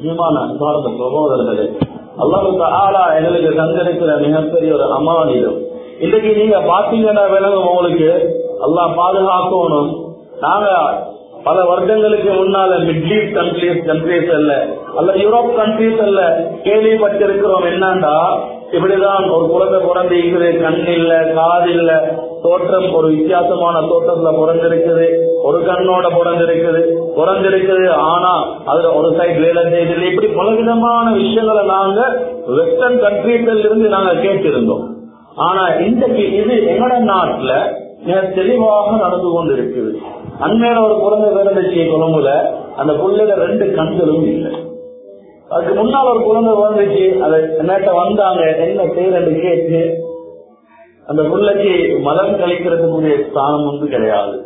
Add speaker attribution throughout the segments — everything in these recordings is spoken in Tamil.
Speaker 1: முக்கியமான அன்பார்ந்த சகோதரர்களே அல்லாஹு ஆளா எங்களுக்கு தந்திருக்கிற மிகப்பெரிய ஒரு அமானிடம் இன்னைக்கு நீங்க பாத்தீங்கன்னா விளங்கும் உங்களுக்கு அல்லாஹ் பாதுகாக்கணும் நாங்க பல வருடங்களுக்கு முன்னால மிடில் ஈஸ்ட் கண்ட்ரீஸ் கண்ட்ரீஸ் அல்ல அல்ல யூரோப் கண்ட்ரீஸ் அல்ல கேள்விப்பட்டிருக்கிறோம் என்னன்னா இப்படிதான் ஒரு குழந்தை பிறந்திருக்குது கண் இல்ல காது இல்ல தோற்றம் ஒரு வித்தியாசமான தோற்றத்துல பிறந்திருக்குது ஒரு கண்ணோட பிறந்திருக்குது பிறந்திருக்குது ஆனா அதுல ஒரு சைடு வேலை செய்யுது இப்படி பலவிதமான விஷயங்களை நாங்க வெஸ்டர்ன் கண்ட்ரீஸ்ல இருந்து நாங்க கேட்டிருந்தோம் ஆனா இன்றைக்கு இது எங்கட நாட்டுல மிக தெளிவாக நடந்து கொண்டு இருக்குது அண்மையில ஒரு குழந்தை பிறந்துச்சு கொழும்புல அந்த புள்ளையில ரெண்டு கண்களும் இல்லை அதுக்கு முன்னால் ஒரு குழந்தை பிறந்துச்சு அதை நேட்ட வந்தாங்க என்ன செய்யறது கேட்டு அந்த புள்ளைக்கு மலம் கழிக்கிறதுக்குரிய ஸ்தானம் வந்து கிடையாது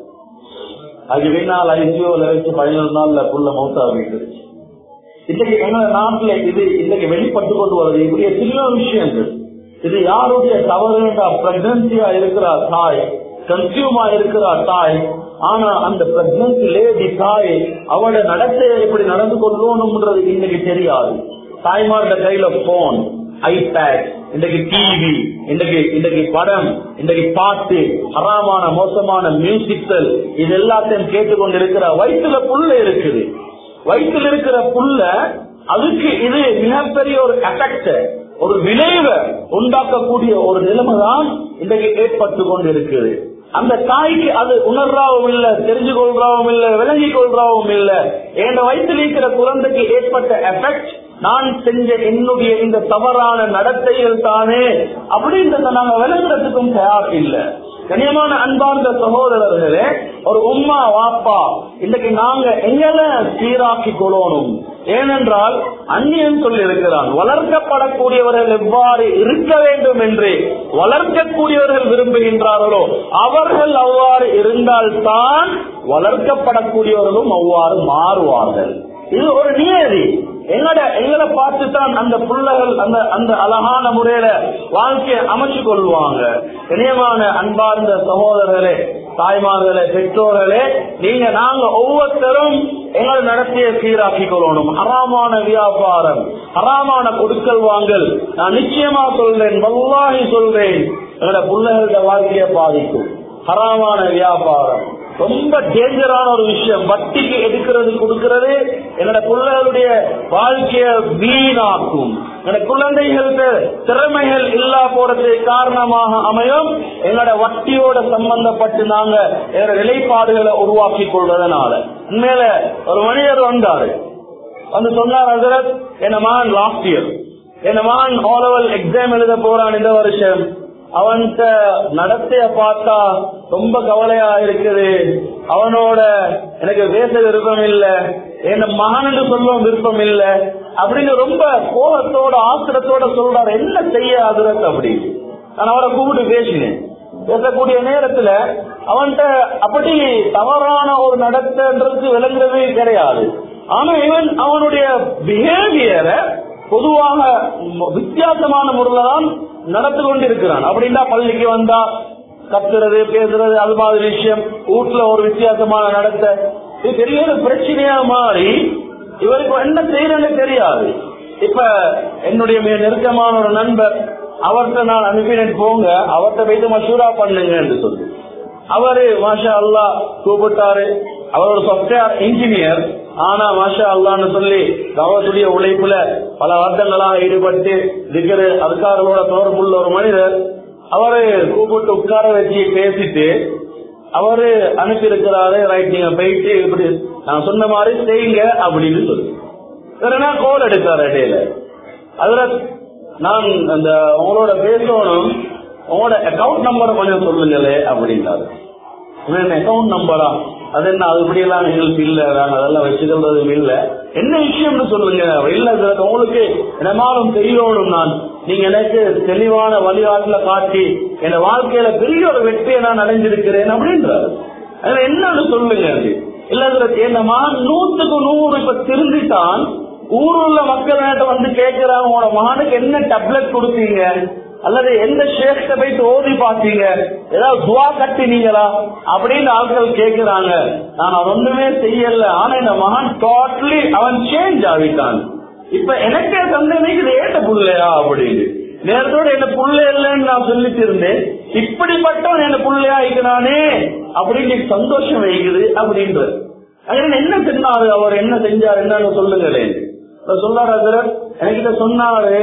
Speaker 1: அது பின்னால் ஐசியோல வச்சு பதினொரு நாள்ல புள்ள மௌத்தா வைக்கிடுச்சு இன்னைக்கு எங்க நாட்டுல இது இன்னைக்கு வெளிப்பட்டு கொண்டு வருது இப்படிய சின்ன விஷயங்கள் இது யாருடைய தவறுண்டா பிரெக்னன்சியா இருக்கிற தாய் கன்சியூமா இருக்கிற தாய் ஆனா அந்த பிரெக்னன்சி லேடி தாய் அவளோட நடத்தை எப்படி நடந்து கொள்ளணும்ன்றது இன்னைக்கு தெரியாது தாய்மாரோட கையில போன் ஐபேட் இன்றைக்கு டிவி இன்றைக்கு இன்றைக்கு படம் இன்றைக்கு பாட்டு ஹராமான மோசமான மியூசிக்கல் இது எல்லாத்தையும் கேட்டுக்கொண்டிருக்கிற வயிற்றுல புல்ல இருக்குது வயிற்றுல இருக்கிற புல்ல அதுக்கு இது மிகப்பெரிய ஒரு எஃபெக்ட் ஒரு விளைவை உண்டாக்கக்கூடிய ஒரு நிலைமை தான் இன்றைக்கு ஏற்பட்டு கொண்டு இருக்குது அந்த தாய்க்கு அது உணர்றாவும் இல்ல தெரிஞ்சு கொள்றாவும் இல்ல விளங்கி கொள்றாவும் இல்ல என் வயிற்றில் இருக்கிற குழந்தைக்கு ஏற்பட்ட எஃபெக்ட் நான் செஞ்ச என்னுடைய இந்த தவறான நடத்தைகள் தானே அப்படின்றத நாங்க விளங்குறதுக்கும் தயார் இல்லை கனியமான அன்பார்ந்த சகோதரர்களே ஒரு உம்மா வாப்பா இன்னைக்கு நாங்க எங்களை சீராக்கி கொள்ளணும் ஏனென்றால் அந்நியன் சொல்லி இருக்கிறான் வளர்க்கப்படக்கூடியவர்கள் எவ்வாறு இருக்க வேண்டும் என்று வளர்க்கக்கூடியவர்கள் விரும்புகின்றார்களோ அவர்கள் அவ்வாறு இருந்தால்தான் வளர்க்கப்படக்கூடியவர்களும் அவ்வாறு மாறுவார்கள் இது ஒரு நியதி எங்கட எங்களை பார்த்து தான் அந்த பிள்ளைகள் அந்த அந்த அழகான முறையில வாழ்க்கையை அமைச்சு கொள்வாங்க இணையமான அன்பார்ந்த சகோதரர்களே தாய்மார்களே பெற்றோர்களே நீங்க நாங்க ஒவ்வொருத்தரும் எங்களை நடத்திய சீராக்கி கொள்ளணும் ஹராமான வியாபாரம் ஹராமான கொடுக்கல் வாங்கல் நான் நிச்சயமா சொல்றேன் வல்லாஹி சொல்றேன் எங்களோட பிள்ளைகளோட வாழ்க்கையை பாதிக்கும் ஹராமான வியாபாரம் ரொம்ப டேஞ்சரான ஒரு விஷயம் வட்டிக்கு எடுக்கிறது கொடுக்கிறது என்னோட பிள்ளைகளுடைய வாழ்க்கைய வீணாக்கும் என்னோட குழந்தைகளுக்கு திறமைகள் இல்லா போறது காரணமாக அமையும் எங்களோட வட்டியோட சம்பந்தப்பட்டு நாங்க எங்களோட நிலைப்பாடுகளை உருவாக்கி கொள்வதனால உண்மையில ஒரு மனிதர் வந்தாரு வந்து சொன்னார் ஹசரத் என்ன மகன் லாஸ்ட் இயர் என்ன மகன் ஓலவல் எக்ஸாம் எழுத போறான் இந்த வருஷம் அவன்கிட்ட நடத்தைய பார்த்தா ரொம்ப கவலையா இருக்குது அவனோட எனக்கு பேச விருப்பம் இல்ல என் மகனுக்கு சொல்லவும் விருப்பம் இல்ல அப்படின்னு ரொம்ப கோபத்தோட ஆத்திரத்தோட சொல்றாரு என்ன செய்ய அதுரத் அப்படி நான் அவரை கூப்பிட்டு பேசினேன் பேசக்கூடிய நேரத்துல அவன்கிட்ட அப்படி தவறான ஒரு நடத்தைன்றது விளங்குறதே கிடையாது ஆனா இவன் அவனுடைய பிஹேவியரை பொதுவாக வித்தியாசமான முறையில தான் நடந்து கொண்டிருக்கிறான் அப்படின்னா பள்ளிக்கு வந்தா கத்துறது பேசுறது அது மாதிரி விஷயம் வீட்டுல ஒரு வித்தியாசமான நடத்த இது பெரிய ஒரு பிரச்சனையா மாறி இவருக்கு என்ன செய்யறன்னு தெரியாது இப்ப என்னுடைய மிக நெருக்கமான ஒரு நண்பர் அவர்கிட்ட நான் அனுப்பினேன் போங்க அவர்கிட்ட போயிட்டு மசூரா பண்ணுங்க என்று சொல்லி அவரு மாஷா அல்லா கூப்பிட்டாரு அவர் ஒரு சாப்ட்வேர் இன்ஜினியர் ஆனா மாஷா அல்லான்னு சொல்லி கவத்துடைய உழைப்புல பல வருடங்களாக ஈடுபட்டு இருக்கிற அதுக்காரர்களோட தொடர்புள்ள ஒரு மனிதர் அவரு கூப்பிட்டு உட்கார வச்சு பேசிட்டு அவரு அனுப்பி இருக்கிறாரு ரைட் நீங்க போயிட்டு இப்படி நான் சொன்ன மாதிரி செய்யுங்க அப்படின்னு சொல்லி வேறனா கோல் எடுத்தார் இடையில அதுல நான் அந்த உங்களோட பேசணும் உங்களோட அக்கௌண்ட் நம்பரை கொஞ்சம் சொல்லுங்களே அப்படின்னாரு அக்கௌண்ட் நம்பரா அது என்ன அது இப்படி எல்லாம் எங்களுக்கு இல்ல நாங்க அதெல்லாம் வச்சுக்கிறதும் இல்ல என்ன விஷயம்னு சொல்லுங்க இல்ல சார் உங்களுக்கு என்னமாலும் தெரியணும் நான் நீங்க எனக்கு தெளிவான வழிகாட்டுல காட்டி என் வாழ்க்கையில பெரிய ஒரு வெற்றியை நான் அடைஞ்சிருக்கிறேன் அப்படின்றாரு அதுல என்னன்னு சொல்லுங்க அது இல்ல சார் என் மகன் நூத்துக்கு நூறு இப்ப திருந்திட்டான் ஊருள்ள மக்கள் வந்து கேட்கிறாங்க உங்களோட மகனுக்கு என்ன டேப்லெட் கொடுத்தீங்க அல்லது எந்த ஷேக்ட போயிட்டு ஓதி பாத்தீங்க ஏதாவது துவா கட்டினீங்களா அப்படின்னு ஆட்கள் கேட்கிறாங்க நான் அவன் ஒண்ணுமே செய்யல ஆனா இந்த மகன் டோட்டலி அவன் சேஞ்ச் ஆகிட்டான் இப்ப எனக்கே சந்தேகம் இது ஏட்ட புள்ளையா அப்படின்னு நேரத்தோட என்ன புள்ள இல்லைன்னு நான் சொல்லிட்டு இருந்தேன் இப்படிப்பட்டவன் என்ன புள்ளையா இருக்கிறானே அப்படின்னு எனக்கு சந்தோஷம் வைக்குது அப்படின்ற அதனால என்ன செஞ்சாரு அவர் என்ன செஞ்சார் என்னன்னு சொல்லுங்களேன் அவர் சொல்றாரு ஹசரத், என்கிட்ட சொன்னாரு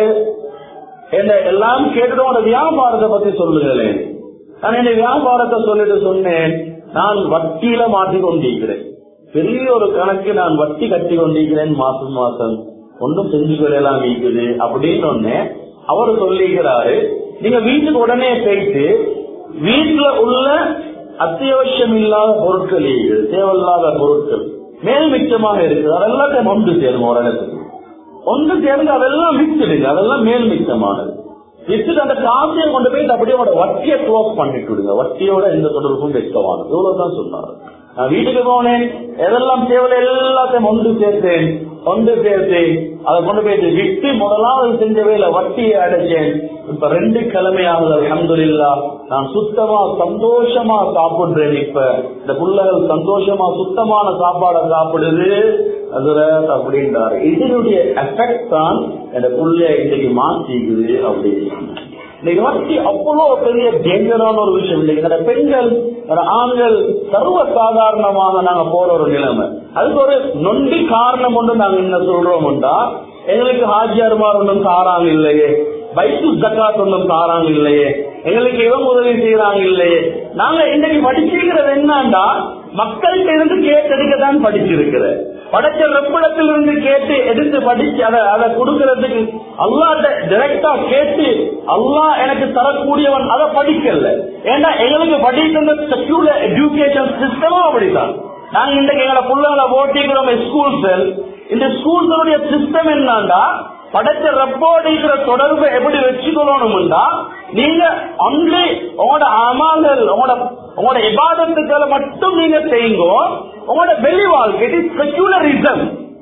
Speaker 1: என்ன எல்லாம் கேட்டுட்டோட வியாபாரத்தை பத்தி சொல்லுங்களேன் நான் என்ன வியாபாரத்தை சொல்லிட்டு சொன்னேன் நான் வட்டியில மாட்டிக் கொண்டிருக்கிறேன் பெரிய ஒரு கணக்கு நான் வட்டி கட்டி கொண்டிருக்கிறேன் மாசம் மாசம் ஒன்றும் செஞ்சு கொள்ளலாம் இருக்குது அப்படின்னு ஒண்ணு அவர் சொல்லிக்கிறாரு நீங்க வீட்டுக்கு உடனே போயிட்டு வீட்டுல உள்ள அத்தியாவசியம் இல்லாத பொருட்கள் இருக்குது தேவையில்லாத பொருட்கள் மேல் மிச்சமாக இருக்குது அதெல்லாத்தையும் ஒன்று சேரும் ஒரு இடத்துக்கு ஒன்று சேர்ந்து அதெல்லாம் மிக்சடுங்க அதெல்லாம் மேல் மிச்சமானது வித்துட்டு அந்த காசையை கொண்டு போய் அப்படியே அவட வட்டியை க்ளோஸ் பண்ணிட்டு விடுங்க வட்டியோட எந்த தொடர்பும் வெட்டவானது இவ்வளவுதான் சொன்னாரு நான் வீட்டுக்கு போனேன் எதெல்லாம் தேவை எல்லாத்தையும் ஒன்று சேர்த்தேன் ஒன்று சேர்த்து அதை கொண்டு போயிட்டு விட்டு முதலாவது செஞ்ச வேலை வட்டியை அடைச்சேன் இப்ப ரெண்டு கிழமையாகுது அலமதுல்லா நான் சுத்தமா சந்தோஷமா சாப்பிடுறேன் இப்ப இந்த புள்ளகள் சந்தோஷமா சுத்தமான சாப்பாடை சாப்பிடுது அதுரத் அப்படின்றாரு இதனுடைய எஃபெக்ட் தான் இந்த புள்ளைய இன்னைக்கு மாத்திக்குது அப்படின்னு இன்னைக்கு வட்டி அவ்வளவு பெரிய டேஞ்சரான ஒரு விஷயம் இல்லைங்க இந்த பெண்கள் இந்த ஆண்கள் சர்வ சாதாரணமாக நாங்க போற ஒரு நிலைமை அதுக்கு ஒரு நொண்டி காரணம் ஒன்று நாங்க என்ன சொல்றோம்டா எங்களுக்கு ஹாஜியார்மார் ஒன்றும் தாராங்க இல்லையே பைக்கு ஜக்காத் ஒன்றும் தாராங்க இல்லையே எங்களுக்கு இவங்க உதவி செய்யறாங்க இல்லையே நாங்க இன்னைக்கு படிச்சிருக்கிறது என்னன்னா மக்கள்கிட்ட இருந்து கேட்டெடுக்க தான் படிச்சிருக்கிறேன் படைச்ச வெப்படத்தில் இருந்து கேட்டு எடுத்து படிச்சு அதை அதை கொடுக்கறதுக்கு அல்லாட்ட டைரக்டா கேட்டு அல்லாஹ் எனக்கு தரக்கூடியவன் அதை படிக்கல ஏன்னா எங்களுக்கு படிக்கிற செக்யூலர் எஜுகேஷன் சிஸ்டமும் அப்படிதான் நாங்க இன்றைக்கு எங்களை பிள்ளைகளை ஓட்டிக்கிறோம் ஸ்கூல்ஸ் இந்த ஸ்கூல்ஸுடைய சிஸ்டம் என்னன்னா படைச்ச ரப்போடு இருக்கிற தொடர்பை எப்படி வச்சுக்கணும்னா நீங்க ஒன்லி உங்களோட அமால்கள் உங்களோட உங்களோட இபாதத்துக்களை மட்டும் நீங்க செய்யுங்க உங்களோட வெளி வாழ்க்கை இட் இஸ் செக்யூலரிசம்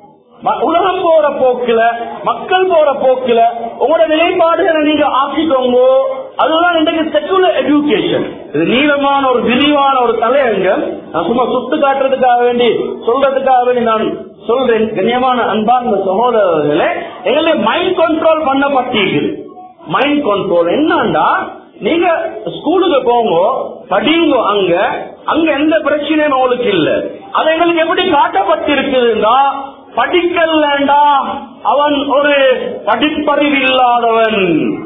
Speaker 1: உலகம் போற போக்குல மக்கள் போற போக்குல உங்களோட நிலைப்பாடுகளை நீங்க ஆக்கிக்கோங்க அதுதான் இன்றைக்கு செக்குலர் எஜுகேஷன் இது நீளமான ஒரு விரிவான ஒரு தலையங்கம் நான் சும்மா சுட்டு காட்டுறதுக்காக வேண்டி சொல்றதுக்காக வேண்டி நான் சொல்றேன் கண்ணியமான அன்பார்ந்த சகோதரர்களே எங்களை மைண்ட் கண்ட்ரோல் பண்ணப்பட்டிருக்குது மைண்ட் கண்ட்ரோல் என்னன்னா நீங்க ஸ்கூலுக்கு போங்க படிங்க அங்க அங்க எந்த பிரச்சனையும் உங்களுக்கு இல்ல அது எங்களுக்கு எப்படி காட்டப்பட்டிருக்குதுன்னா படிக்கலண்டா அவன் ஒரு படிப்பறிவு இல்லாதவன்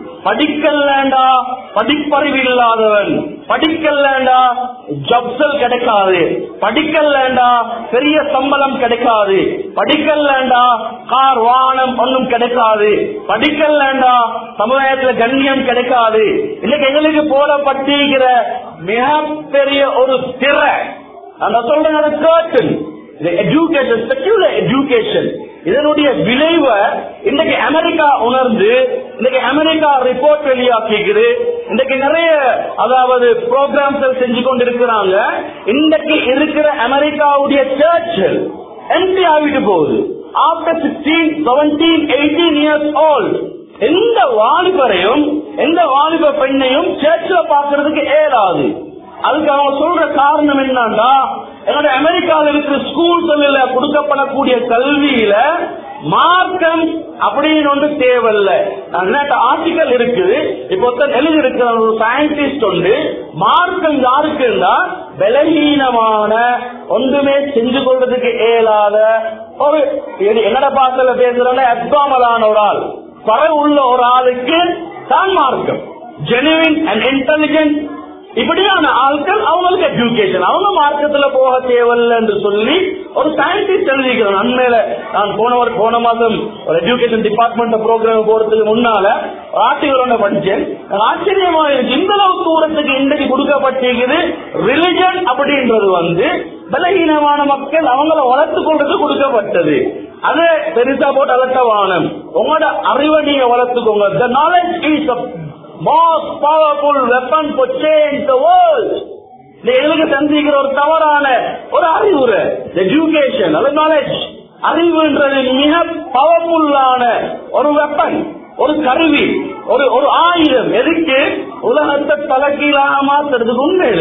Speaker 1: படிக்கலண்டா படிப்பறிவு இல்லாதவன் படிக்கலண்டா ஜப்சல் கிடைக்காது படிக்கலண்டா பெரிய சம்பளம் கிடைக்காது படிக்கலண்டா கார் வாகனம் ஒன்றும் கிடைக்காது படிக்கலண்டா சமுதாயத்துல கண்ணியம் கிடைக்காது இன்னைக்கு எங்களுக்கு போடப்பட்டிருக்கிற மிகப்பெரிய ஒரு திரை அந்த சொல்றேன் அது கேர்டன் எஜுகேஷன் செக்யூலர் எஜுகேஷன் இதனுடைய விளைவை இன்னைக்கு அமெரிக்கா உணர்ந்து இன்னைக்கு அமெரிக்கா ரிப்போர்ட் வெளியாக்கிக்குது இன்னைக்கு நிறைய அதாவது ப்ரோக்ராம்ஸ் செஞ்சு கொண்டிருக்கிறாங்க இன்னைக்கு இருக்கிற அமெரிக்காவுடைய சர்ச்சல் எம்பி ஆகிட்டு போகுது after sixteen seventeen eighteen years old எந்த வாலிபரையும் எந்த வாலிப பெண்ணையும் சர்ச்சில் பாக்குறதுக்கு ஏறாது அதுக்கு அவங்க சொல்ற காரணம் என்னன்னா என்னோட அமெரிக்காவில் இருக்கிற ஸ்கூல் தொழில கொடுக்கப்படக்கூடிய கல்வியில மார்க்கம் அப்படின்னு ஒன்று தேவையில்ல ஆர்டிக்கல் இருக்குது இப்போ எழுதி இருக்கிற ஒரு சயின்டிஸ்ட் உண்டு மார்க்கம் யாருக்குன்னா பலகீனமான ஒன்றுமே செஞ்சு கொள்றதுக்கு இயலாத ஒரு என்னோட பாசல பேசுறோம்னா அப்தாமலான ஒரு ஆள் பறவை உள்ள ஒரு ஆளுக்கு தான் மார்க்கம் ஜெனுவின் அண்ட் இன்டெலிஜென்ட் இப்படியான ஆட்கள் அவங்களுக்கு எஜுகேஷன் அவங்க மார்க்கத்துல போக தேவையில்ல என்று சொல்லி ஒரு சயின்டிஸ்ட் எழுதிக்கிறோம் அண்மையில நான் போன ஒரு போன மாதம் ஒரு எஜுகேஷன் டிபார்ட்மெண்ட் ப்ரோக்ராம் போறதுக்கு முன்னால ஒரு ஆர்டிகல் ஒன்று படிச்சேன் ஆச்சரியமா இருக்கு இந்த அளவு தூரத்துக்கு இன்றைக்கு கொடுக்கப்பட்டிருக்குது ரிலிஜன் அப்படின்றது வந்து பலகீனமான மக்கள் அவங்கள வளர்த்து கொள்றது கொடுக்கப்பட்டது அது பெருசா போட்டு அலட்ட வானம் உங்களோட அறிவை நீங்க வளர்த்துக்கோங்க the knowledge is most powerful weapon for change the world எங்களுக்கு சந்திக்கிற ஒரு தவறான ஒரு அறிவுரை எஜுகேஷன் அது நாலேஜ் அறிவுன்றது மிக பவர்ஃபுல்லான ஒரு வெப்பன் ஒரு கருவி ஒரு ஒரு ஆயுதம் எதுக்கு உலகத்தை தலைகீழாக மாத்துறதுக்கு உண்மையிலே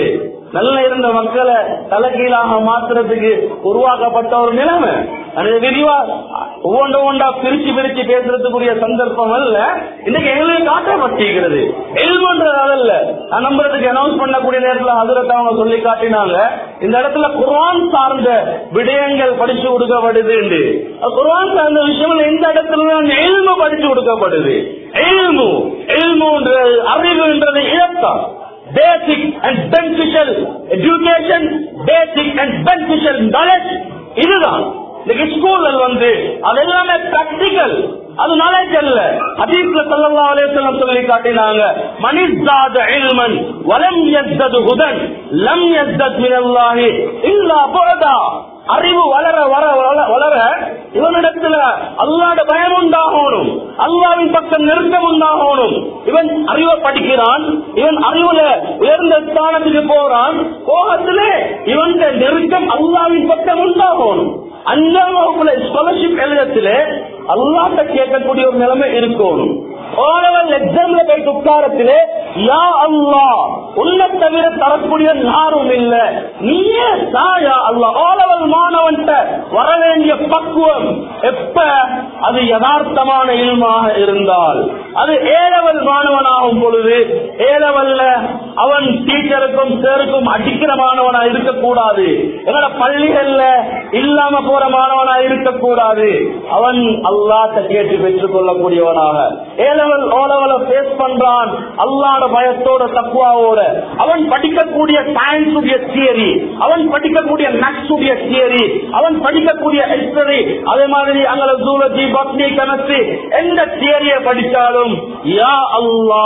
Speaker 1: நல்ல இருந்த மக்களை தலைகீழாக மாத்துறதுக்கு உருவாக்கப்பட்ட ஒரு நிலைமை அந்த விரிவா ஒவ்வொன்று ஒன்றா பிரிச்சு பிரிச்சு பேசுறதுக்குரிய சந்தர்ப்பம் அல்ல இன்னைக்கு எங்களுக்கு காட்டப்பட்டிருக்கிறது எல்மன்றது அதல்ல நான் நம்புறதுக்கு அனௌன்ஸ் பண்ணக்கூடிய நேரத்தில் அதிரத்தை அவங்க சொல்லி காட்டினாங்க இந்த இடத்துல குர்ஆன் சார்ந்த விடயங்கள் படிச்சு கொடுக்கப்படுது குர்ஆன் சார்ந்த விஷயம் எந்த இடத்துல எல்மு படிச்சு கொடுக்கப்படுது எல்மு எல்முன்றது அறிவுன்றது இழத்தான் basic and beneficial education basic and beneficial knowledge இதுதான் இன்னைக்கு ஸ்கூல்ல வந்து அது எல்லாமே பிராக்டிக்கல் அது நாலேஜ் அல்ல ஹதீஸ்ல ஸல்லல்லாஹு அலைஹி வஸல்லம் சொல்லி காட்டினாங்க மனிஸ்தாத இல்மன் வலம் யஸ்தது ஹுதன் லம் யஸ்தத் மினல்லாஹி இல்லா புரதா அறிவு வளர வர வள- வளர இவனிடத்துல அல்லாட பயம் உண்டாகணும் அல்லாவின் பக்கம் நெருக்கம் உண்டாகணும் இவன் அறிவை படிக்கிறான் இவன் அறிவுல உயர்ந்த ஸ்தானத்துக்கு போறான் போகத்திலே இவன் நெருக்கம் அல்லாவின் பக்கம் உண்டாகணும் அஞ்சாம் வகுப்புல ஸ்காலர்ஷிப் எழுதத்திலே அல்லாட்ட கேட்கக்கூடிய ஒரு நிலைமை இருக்கணும் ஓலவல் எக்ஸாம்ல போய் உட்காரத்திலே யா அல்லா உன்னை தவிர தரக்கூடிய யாரும் இல்ல நீயே தாயா அல்லா ஓலவல் மாணவன்ட்ட வர வேண்டிய பக்குவம் எப்ப அது யதார்த்தமான இல்மாக இருந்தால் அது ஏலவல் மாணவனாகும் பொழுது ஏலவல்ல அவன் டீச்சருக்கும் சேருக்கும் அடிக்கிற மாணவனா இருக்கக்கூடாது என்னோட பள்ளிகள்ல இல்லாம போற மாணவனா இருக்கக்கூடாது அவன் அல்லாட்ட கேட்டு பெற்றுக் கொள்ளக்கூடியவனாக ஏலவல் ஓலவல பேஸ் பண்றான் அல்லாட பயத்தோட தக்குவாவோட அவன் படிக்கக்கூடிய சயின்ஸ் உடைய தியரி அவன் படிக்கக்கூடிய மேக்ஸ் உடைய தியரி அவன் படிக்கக்கூடிய ஹிஸ்டரி அதே மாதிரி அங்கே ஜூலஜி பக்னி கெமிஸ்ட்ரி எந்த தியரியை படிச்சாலும் யா அல்லா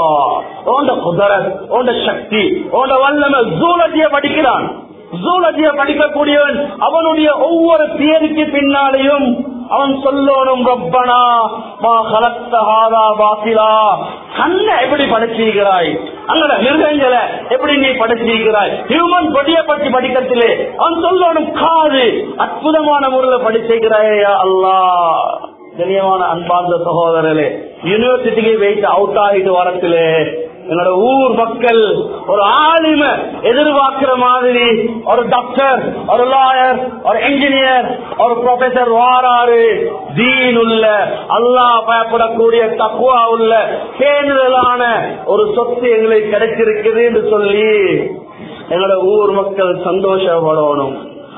Speaker 1: ஓண்ட குதிரத் ஓண்ட சக்தி ஓண்ட வல்லமை ஜூலஜியை படிக்கிறான் ஜூலஜிய படிக்கக்கூடியவன் அவனுடைய ஒவ்வொரு தியரிக்கு பின்னாலேயும் அவன் சொல்லணும் ரப்பனா மா கலத்தஹாதா பாத்திலா கண்ணை எப்படி படைச்சிருக்கிறாய் அங்கட மிருகங்களை எப்படி நீ படைச்சிருக்கிறாய் ஹியூமன் பொடியை பற்றி படிக்கிறதிலே அவன் சொல்லணும் காது அற்புதமான முறையில் படிச்சிருக்கிறாயா அல்லா கண்ணியமான அன்பார்ந்த சகோதரர்களே யூனிவர்சிட்டிக்கு வெயிட் அவுட் ஆகிட்டு வரத்திலே என்னோட ஊர் மக்கள் ஒரு ஆளும எதிர்பார்க்கிற மாதிரி ஒரு டாக்டர் ஒரு லாயர் ஒரு இன்ஜினியர் ஒரு ப்ரொஃபசர் வாராரு தீன் உள்ள அல்லாஹ் பயப்படக்கூடிய தக்குவா உள்ள பேணுதலான ஒரு சொத்து எங்களுக்கு கிடைச்சிருக்குது என்று சொல்லி எங்களோட ஊர் மக்கள் சந்தோஷப்படணும்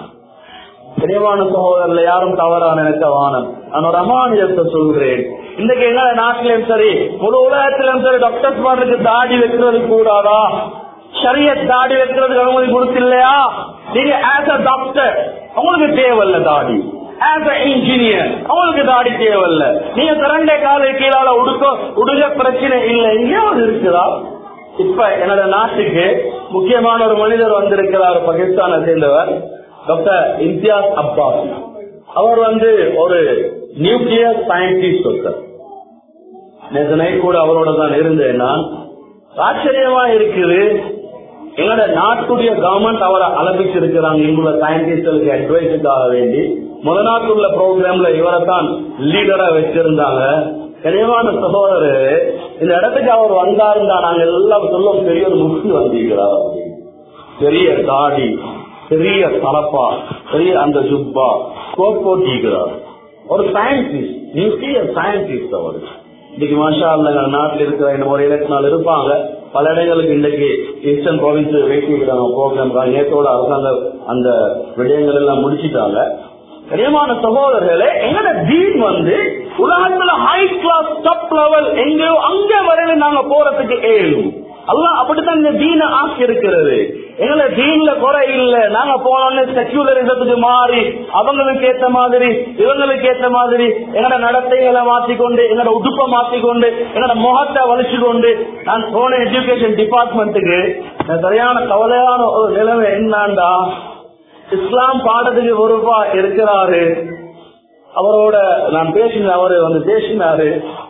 Speaker 1: தெளிவான சகோதரர்ல யாரும் தவறான நினைக்க வானம் நான் ஒரு அமானியத்தை சொல்கிறேன் இன்றைக்கு எங்க நாட்டிலும் சரி முழு உலகத்திலும் சரி டாக்டர்ஸ் மாருக்கு தாடி வைக்கிறது கூடாதா சரிய தாடி வைக்கிறதுக்கு அனுமதி கொடுத்தில்லையா நீங்க ஆஸ் அ டாக்டர் உங்களுக்கு தேவையில்ல தாடி ஆஸ் அ இன்ஜினியர் அவங்களுக்கு தாடி தேவையில்ல நீங்க திரண்டை காலை கீழால உடுக்க உடுக பிரச்சனை இல்லை எங்கேயாவது இருக்குதா இப்ப என்னோட நாட்டுக்கு முக்கியமான ஒரு மனிதர் வந்திருக்கிறார் பாகிஸ்தானை சேர்ந்தவர் டாக்டர் இம்தியாஸ் அப்பாஸ் அவர் வந்து ஒரு நியூக்ளியர் சயின்டிஸ்ட் ஒருத்தர் நேற்று நைட் கூட அவரோட தான் இருந்தேன் நான் ஆச்சரியமா இருக்குது எங்களோட நாட்டுடைய கவர்மெண்ட் அவரை அலபிச்சிருக்கிறாங்க இங்குள்ள சயின்டிஸ்டுகளுக்கு அட்வைஸுக்காக வேண்டி முத நாட்டுள்ள ப்ரோக்ராம்ல இவரை தான் லீடரா வச்சிருந்தாங்க கனியமான சகோதரர் இந்த இடத்துக்கு அவர் வந்தாருந்தா நாங்க எல்லாம் சொல்லும் பெரிய ஒரு முக்தி வந்திருக்கிறார் பெரிய தாடி பெரிய தலப்பா பெரிய அந்த ஜுப்பா கோட் போட்டிருக்கிறார் ஒரு சயின்டிஸ்ட் நியூக்ளியர் சயின்டிஸ்ட் அவர் இன்னைக்கு மாஷா அல்ல நாட்டில் இருக்கிற இந்த ஒரு இருபத்தி நாலு இருப்பாங்க பல இடங்களுக்கு இன்றைக்கு ஈஸ்டர்ன் ப்ராவின்ஸ் வைக்கிறாங்க ப்ரோக்ராம் நேற்றோட அரசாங்கம் அந்த விடயங்கள் எல்லாம் முடிச்சிட்டாங்க கரியமான சகோதரர்களே எங்கட தீன் வந்து உலகத்துல ஹை கிளாஸ் டாப் லெவல் எங்கேயோ அங்க வரையில நாங்க போறதுக்கு ஏழும் அல்லாஹ் அப்படித்தான் இந்த தீன ஆக்கி இருக்கிறது எங்களை தீன்ல குறை இல்ல நாங்க போனோம்னு செக்யூலரிசத்துக்கு மாறி அவங்களுக்கு ஏத்த மாதிரி இவங்களுக்கு ஏத்த மாதிரி எங்களோட நடத்தைகளை மாத்திக்கொண்டு எங்களோட உடுப்பை மாத்திக்கொண்டு எங்களோட முகத்தை வலிச்சு கொண்டு நான் போன எஜுகேஷன் டிபார்ட்மெண்ட்டுக்கு சரியான கவலையான ஒரு நிலைமை என்னண்டா இஸ்லாம் பாடத்துக்கு ஒருபா இருக்கிறாரு அவரோட நான் பேசினேன் அவரு வந்து பேசினாரு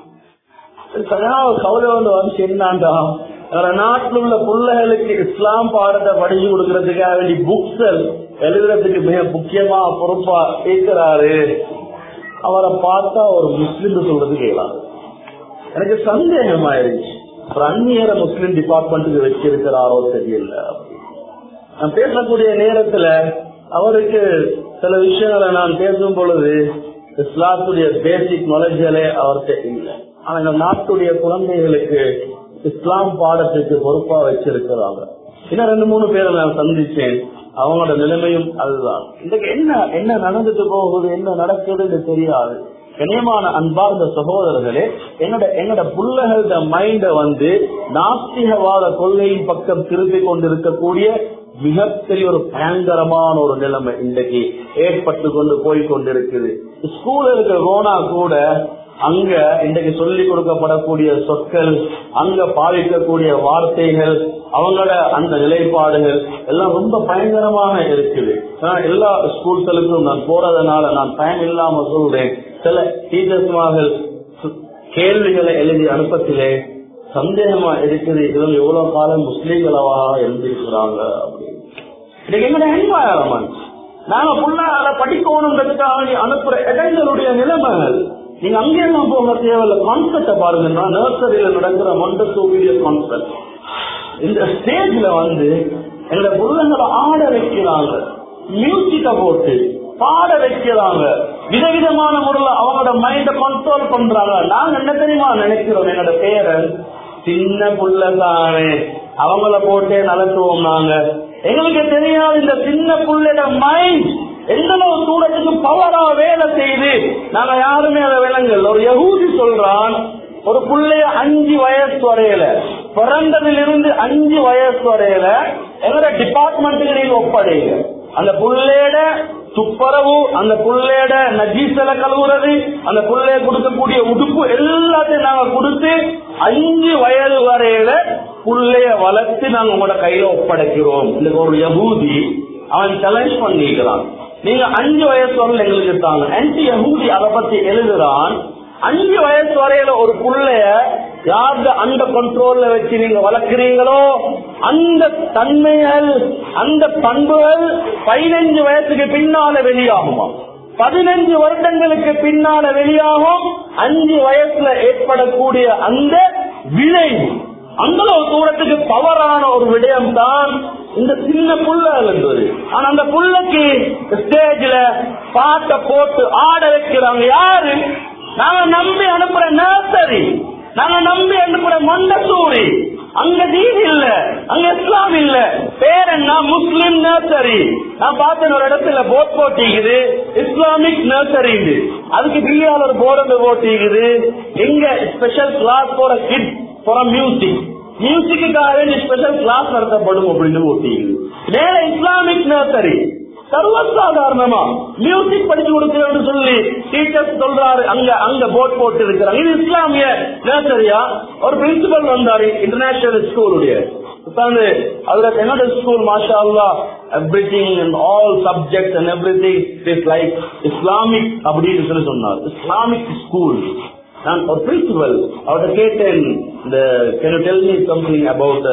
Speaker 1: சரியான ஒரு கவலை வந்து வந்து என்னாண்டா நம்ம நாட்டில் உள்ள பிள்ளைகளுக்கு இஸ்லாம் பாடத்தை படிச்சு கொடுக்கறதுக்காக வேண்டி புக்ஸ் எழுதுறதுக்கு மிக முக்கியமா பொறுப்பா இருக்கிறாரு அவரை பார்த்தா ஒரு முஸ்லிம் சொல்றது கேட்கலாம் எனக்கு சந்தேகமாயிருச்சு ஒரு அந்நியர முஸ்லிம் டிபார்ட்மெண்ட்டுக்கு வச்சிருக்கிறாரோ தெரியல நான் பேசக்கூடிய நேரத்துல அவருக்கு சில விஷயங்களை நான் பேசும் பொழுது இஸ்லாத்துடைய பேசிக் நாலேஜ்களே அவர்கிட்ட இல்லை ஆனா இந்த நாட்டுடைய குழந்தைகளுக்கு இஸ்லாம் பாடத்துக்கு பொறுப்பா வச்சிருக்கிறாங்க இன்னும் ரெண்டு மூணு பேரை நான் சந்திச்சேன் அவங்களோட நிலைமையும் அதுதான் இன்றைக்கு என்ன என்ன நடந்துட்டு போகுது என்ன நடக்குதுன்னு தெரியாது கனியமான அன்பார்ந்த சகோதரர்களே என்னோட என்னோட புள்ளகளோட மைண்ட வந்து நாஸ்திகவாத கொள்கையின் பக்கம் திருப்பி கொண்டிருக்கக்கூடிய மிகப்பெரிய ஒரு பயங்கரமான ஒரு நிலைமை இன்றைக்கு ஏற்பட்டு கொண்டு போய் கொண்டிருக்குது ஸ்கூல்ல இருக்கிற ரோனா கூட அங்க இன்றைக்கு சொல்லிக் கொடுக்கப்படக்கூடிய சொற்கள் அங்க பாதிக்கக்கூடிய வார்த்தைகள் அவங்களோட அந்த நிலைப்பாடுகள் எல்லாம் ரொம்ப பயங்கரமாக இருக்குது நான் எல்லா ஸ்கூல்களுக்கும் நான் போறதுனால நான் பயன் இல்லாம சொல்றேன் சில டீச்சர்ஸ்மார்கள் கேள்விகளை எழுதி அனுப்பத்திலே சந்தேகமா இருக்குது இவங்க எவ்வளவு காலம் முஸ்லீம்களவா எழுந்திருக்கிறாங்க அப்படின்னு இன்னைக்கு எங்கட என்வாயரமெண்ட் நாங்க புள்ளால படிக்கணுன்றதுக்காக அனுப்புற இடங்களுடைய நிலைமைகள் நீங்க அங்கெல்லாம் போக தேவையில்ல கான்செப்ட பாருங்க நர்சரியில நடக்கிற மொண்டசூரிய கான்செப்ட் இந்த ஸ்டேஜ்ல வந்து எங்க புள்ளங்களை ஆட வைக்கிறாங்க மியூசிக்க போட்டு பாட வைக்கிறாங்க விதவிதமான முறையில் அவங்களோட மைண்ட கண்ட்ரோல் பண்றாங்க நாங்க என்ன தெரியுமா நினைக்கிறோம் என்னோட பேரன் சின்ன புள்ள தானே அவங்கள போட்டே நடத்துவோம் நாங்க எங்களுக்கு தெரியாது இந்த சின்ன புள்ளையோட மைண்ட் எந்த அளவு தூரத்துக்கு பவரா வேலை செய்து நாங்க யாருமே அதை விளங்கல் ஒரு யகூதி சொல்றான் ஒரு புள்ளைய அஞ்சு வயசு வரையில பிறந்ததிலிருந்து அஞ்சு வயசு வரையில எங்களோட டிபார்ட்மெண்ட்டுக்கு நீங்க ஒப்படைங்க அந்த புள்ளையோட துப்பரவு அந்த புள்ளையோட நஜீசல கழுவுறது அந்த புள்ளைய கொடுக்கக்கூடிய உடுப்பு எல்லாத்தையும் நாங்க கொடுத்து அஞ்சு வயது வரையில புள்ளைய வளர்த்து நாங்க உங்களோட கையில ஒப்படைக்கிறோம் இந்த ஒரு யகூதி அவன் சேலஞ்ச் பண்ணிக்கிறான் நீங்க அஞ்சு வயசு வரல எங்களுக்கு தாங்க ஆன்டி யகூதி அதை பத்தி எழுதுறான் அஞ்சு வயசு வரையில ஒரு புள்ளைய யாரு அந்த கண்ட்ரோல்ல வச்சு நீங்க வளர்க்கிறீங்களோ அந்த தன்மைகள் அந்த பண்புகள் பதினஞ்சு வயசுக்கு பின்னால வெளியாகுமா பதினஞ்சு வருடங்களுக்கு பின்னால வெளியாகும் அஞ்சு வயசுல ஏற்படக்கூடிய அந்த விளைவு அந்த ஒரு தூரத்துக்கு பவரான ஒரு விடயம் தான் இந்த சின்ன புள்ள என்பது ஆனா அந்த புள்ளைக்கு ஸ்டேஜ்ல பாட்டை போட்டு ஆட வைக்கிறாங்க யாரு நாங்க நம்பி அனுப்புற நர்சரி நாங்க நம்பி அனுப்புற மண்டசூரி அங்க தீன் இல்ல அங்க இஸ்லாம் இல்ல பேர் என்ன முஸ்லிம் நர்சரி நான் பார்த்தேன் ஒரு இடத்துல போட் போட்டிக்குது இஸ்லாமிக் நர்சரி அதுக்கு பிள்ளையால் ஒரு போர்டு போட்டிக்குது எங்க ஸ்பெஷல் கிளாஸ் போற கிட் போற மியூசிக் மியூசிக்குக்காக வேண்டி ஸ்பெஷல் கிளாஸ் நடத்தப்படும் அப்படின்னு போட்டிக்குது மேல இஸ்லாமிக் நர்சரி சர்வசாதாரணமா மியூசிக் படிச்சு கொடுக்கிறேன்னு சொல்லி டீச்சர்ஸ் சொல்றாரு அங்க அங்க போட் போட்டு இருக்கிறாங்க இது இஸ்லாமிய நேசரியா ஒரு பிரின்சிபல் வந்தாரு இன்டர்நேஷனல் ஸ்கூலுடைய உட்கார்ந்து அதுல என்னோட ஸ்கூல் மாஷா அல்லா everything and all subject and everything is like Islamic அப்படின்னு சொல்லி சொன்னார் இஸ்லாமிக் ஸ்கூல் நான் ஒரு பிரின்சிபல் அவர்கிட்ட கேட்டேன் இந்த can tell me something about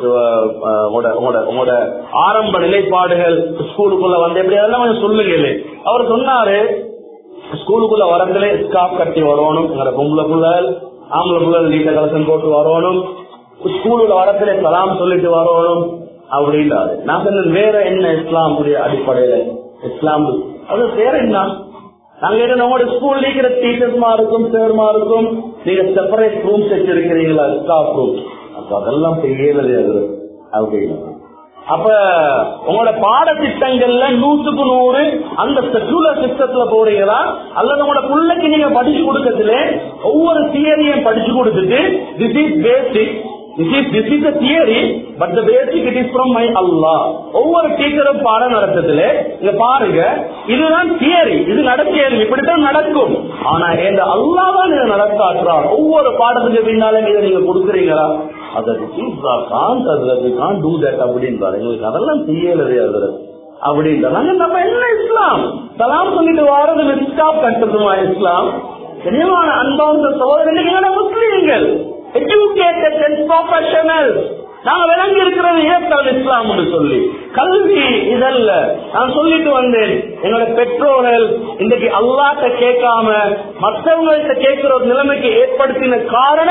Speaker 1: உங்களோட ஆரம்ப நிலைப்பாடுகள் ஸ்கூலுக்குள்ள வந்து எப்படி அதெல்லாம் கொஞ்சம் சொல்லுங்க அவர் சொன்னாரு ஸ்கூலுக்குள்ள வரங்களே ஸ்காப் கட்டி வரணும் எங்களோட பொம்பளை பிள்ளைகள் ஆம்பளை பிள்ளைகள் நீட்ட கலசம் போட்டு வரணும் ஸ்கூலுக்குள்ள வரத்துல சலாம் சொல்லிட்டு வரணும் அப்படின்றாரு நான் சொன்னேன் வேற என்ன இஸ்லாமுடைய அடிப்படையில இஸ்லாம் அது வேற என்ன நாங்க என்ன உங்களோட ஸ்கூல்ல இருக்கிற டீச்சர்ஸ்மா இருக்கும் சேர்மா இருக்கும் நீங்க செப்பரேட் ரூம்ஸ் வச்சிருக்கிறீங்களா ஸ்டாஃப் ரூம் அப்ப அதெல்லாம் பெரியது அது அப்படின்னு அப்ப உங்களோட பாடத்திட்டங்கள்ல நூற்றுக்கு நூறு அந்த செக்குலர் சிஸ்டத்துல போறீங்களா அல்லது உங்களோட பிள்ளைக்கு நீங்க படிச்சு கொடுக்கறதுல ஒவ்வொரு தியரியும் படிச்சு கொடுத்துட்டு this is basic this is this is theory but the basic it is from my அல்லா ஒவ்வொரு டீச்சரும் பாடம் நடத்ததுல இங்க பாருங்க இதுதான் தியரி இது நடத்தியது இப்படித்தான் நடக்கும் ஆனா இந்த அல்லா தான் இதை நடத்தாற்றுறான் ஒவ்வொரு பாடத்துக்கு பின்னாலும் இதை நீங்க கொடுக்குறீங்களா அதற்கு கான் அதற்கு கான் டூ தட் அப்படின்றாரு எங்களுக்கு அதெல்லாம் செய்யலதே அது அப்படின்றாங்க நம்ம என்ன இஸ்லாம் சலாம் சொல்லிட்டு வாரது மிஸ்டாப் கட்டுறதுமா இஸ்லாம் கனியமான அன்பார்ந்த சகோதரர்கள் முஸ்லீம்கள் எஜுகேட்டட் அண்ட் ப்ரொஃபஷனல் நாங்க விளங்கி இருக்கிறது ஏற்கால் இஸ்லாம் என்று சொல்லி கல்வி இதல்ல நான் சொல்லிட்டு வந்தேன் எங்களோட பெற்றோர்கள் இன்றைக்கு அல்லாட்ட கேட்காம மற்றவங்கள்ட்ட கேட்கிற ஒரு நிலைமைக்கு ஏற்படுத்தின காரணம்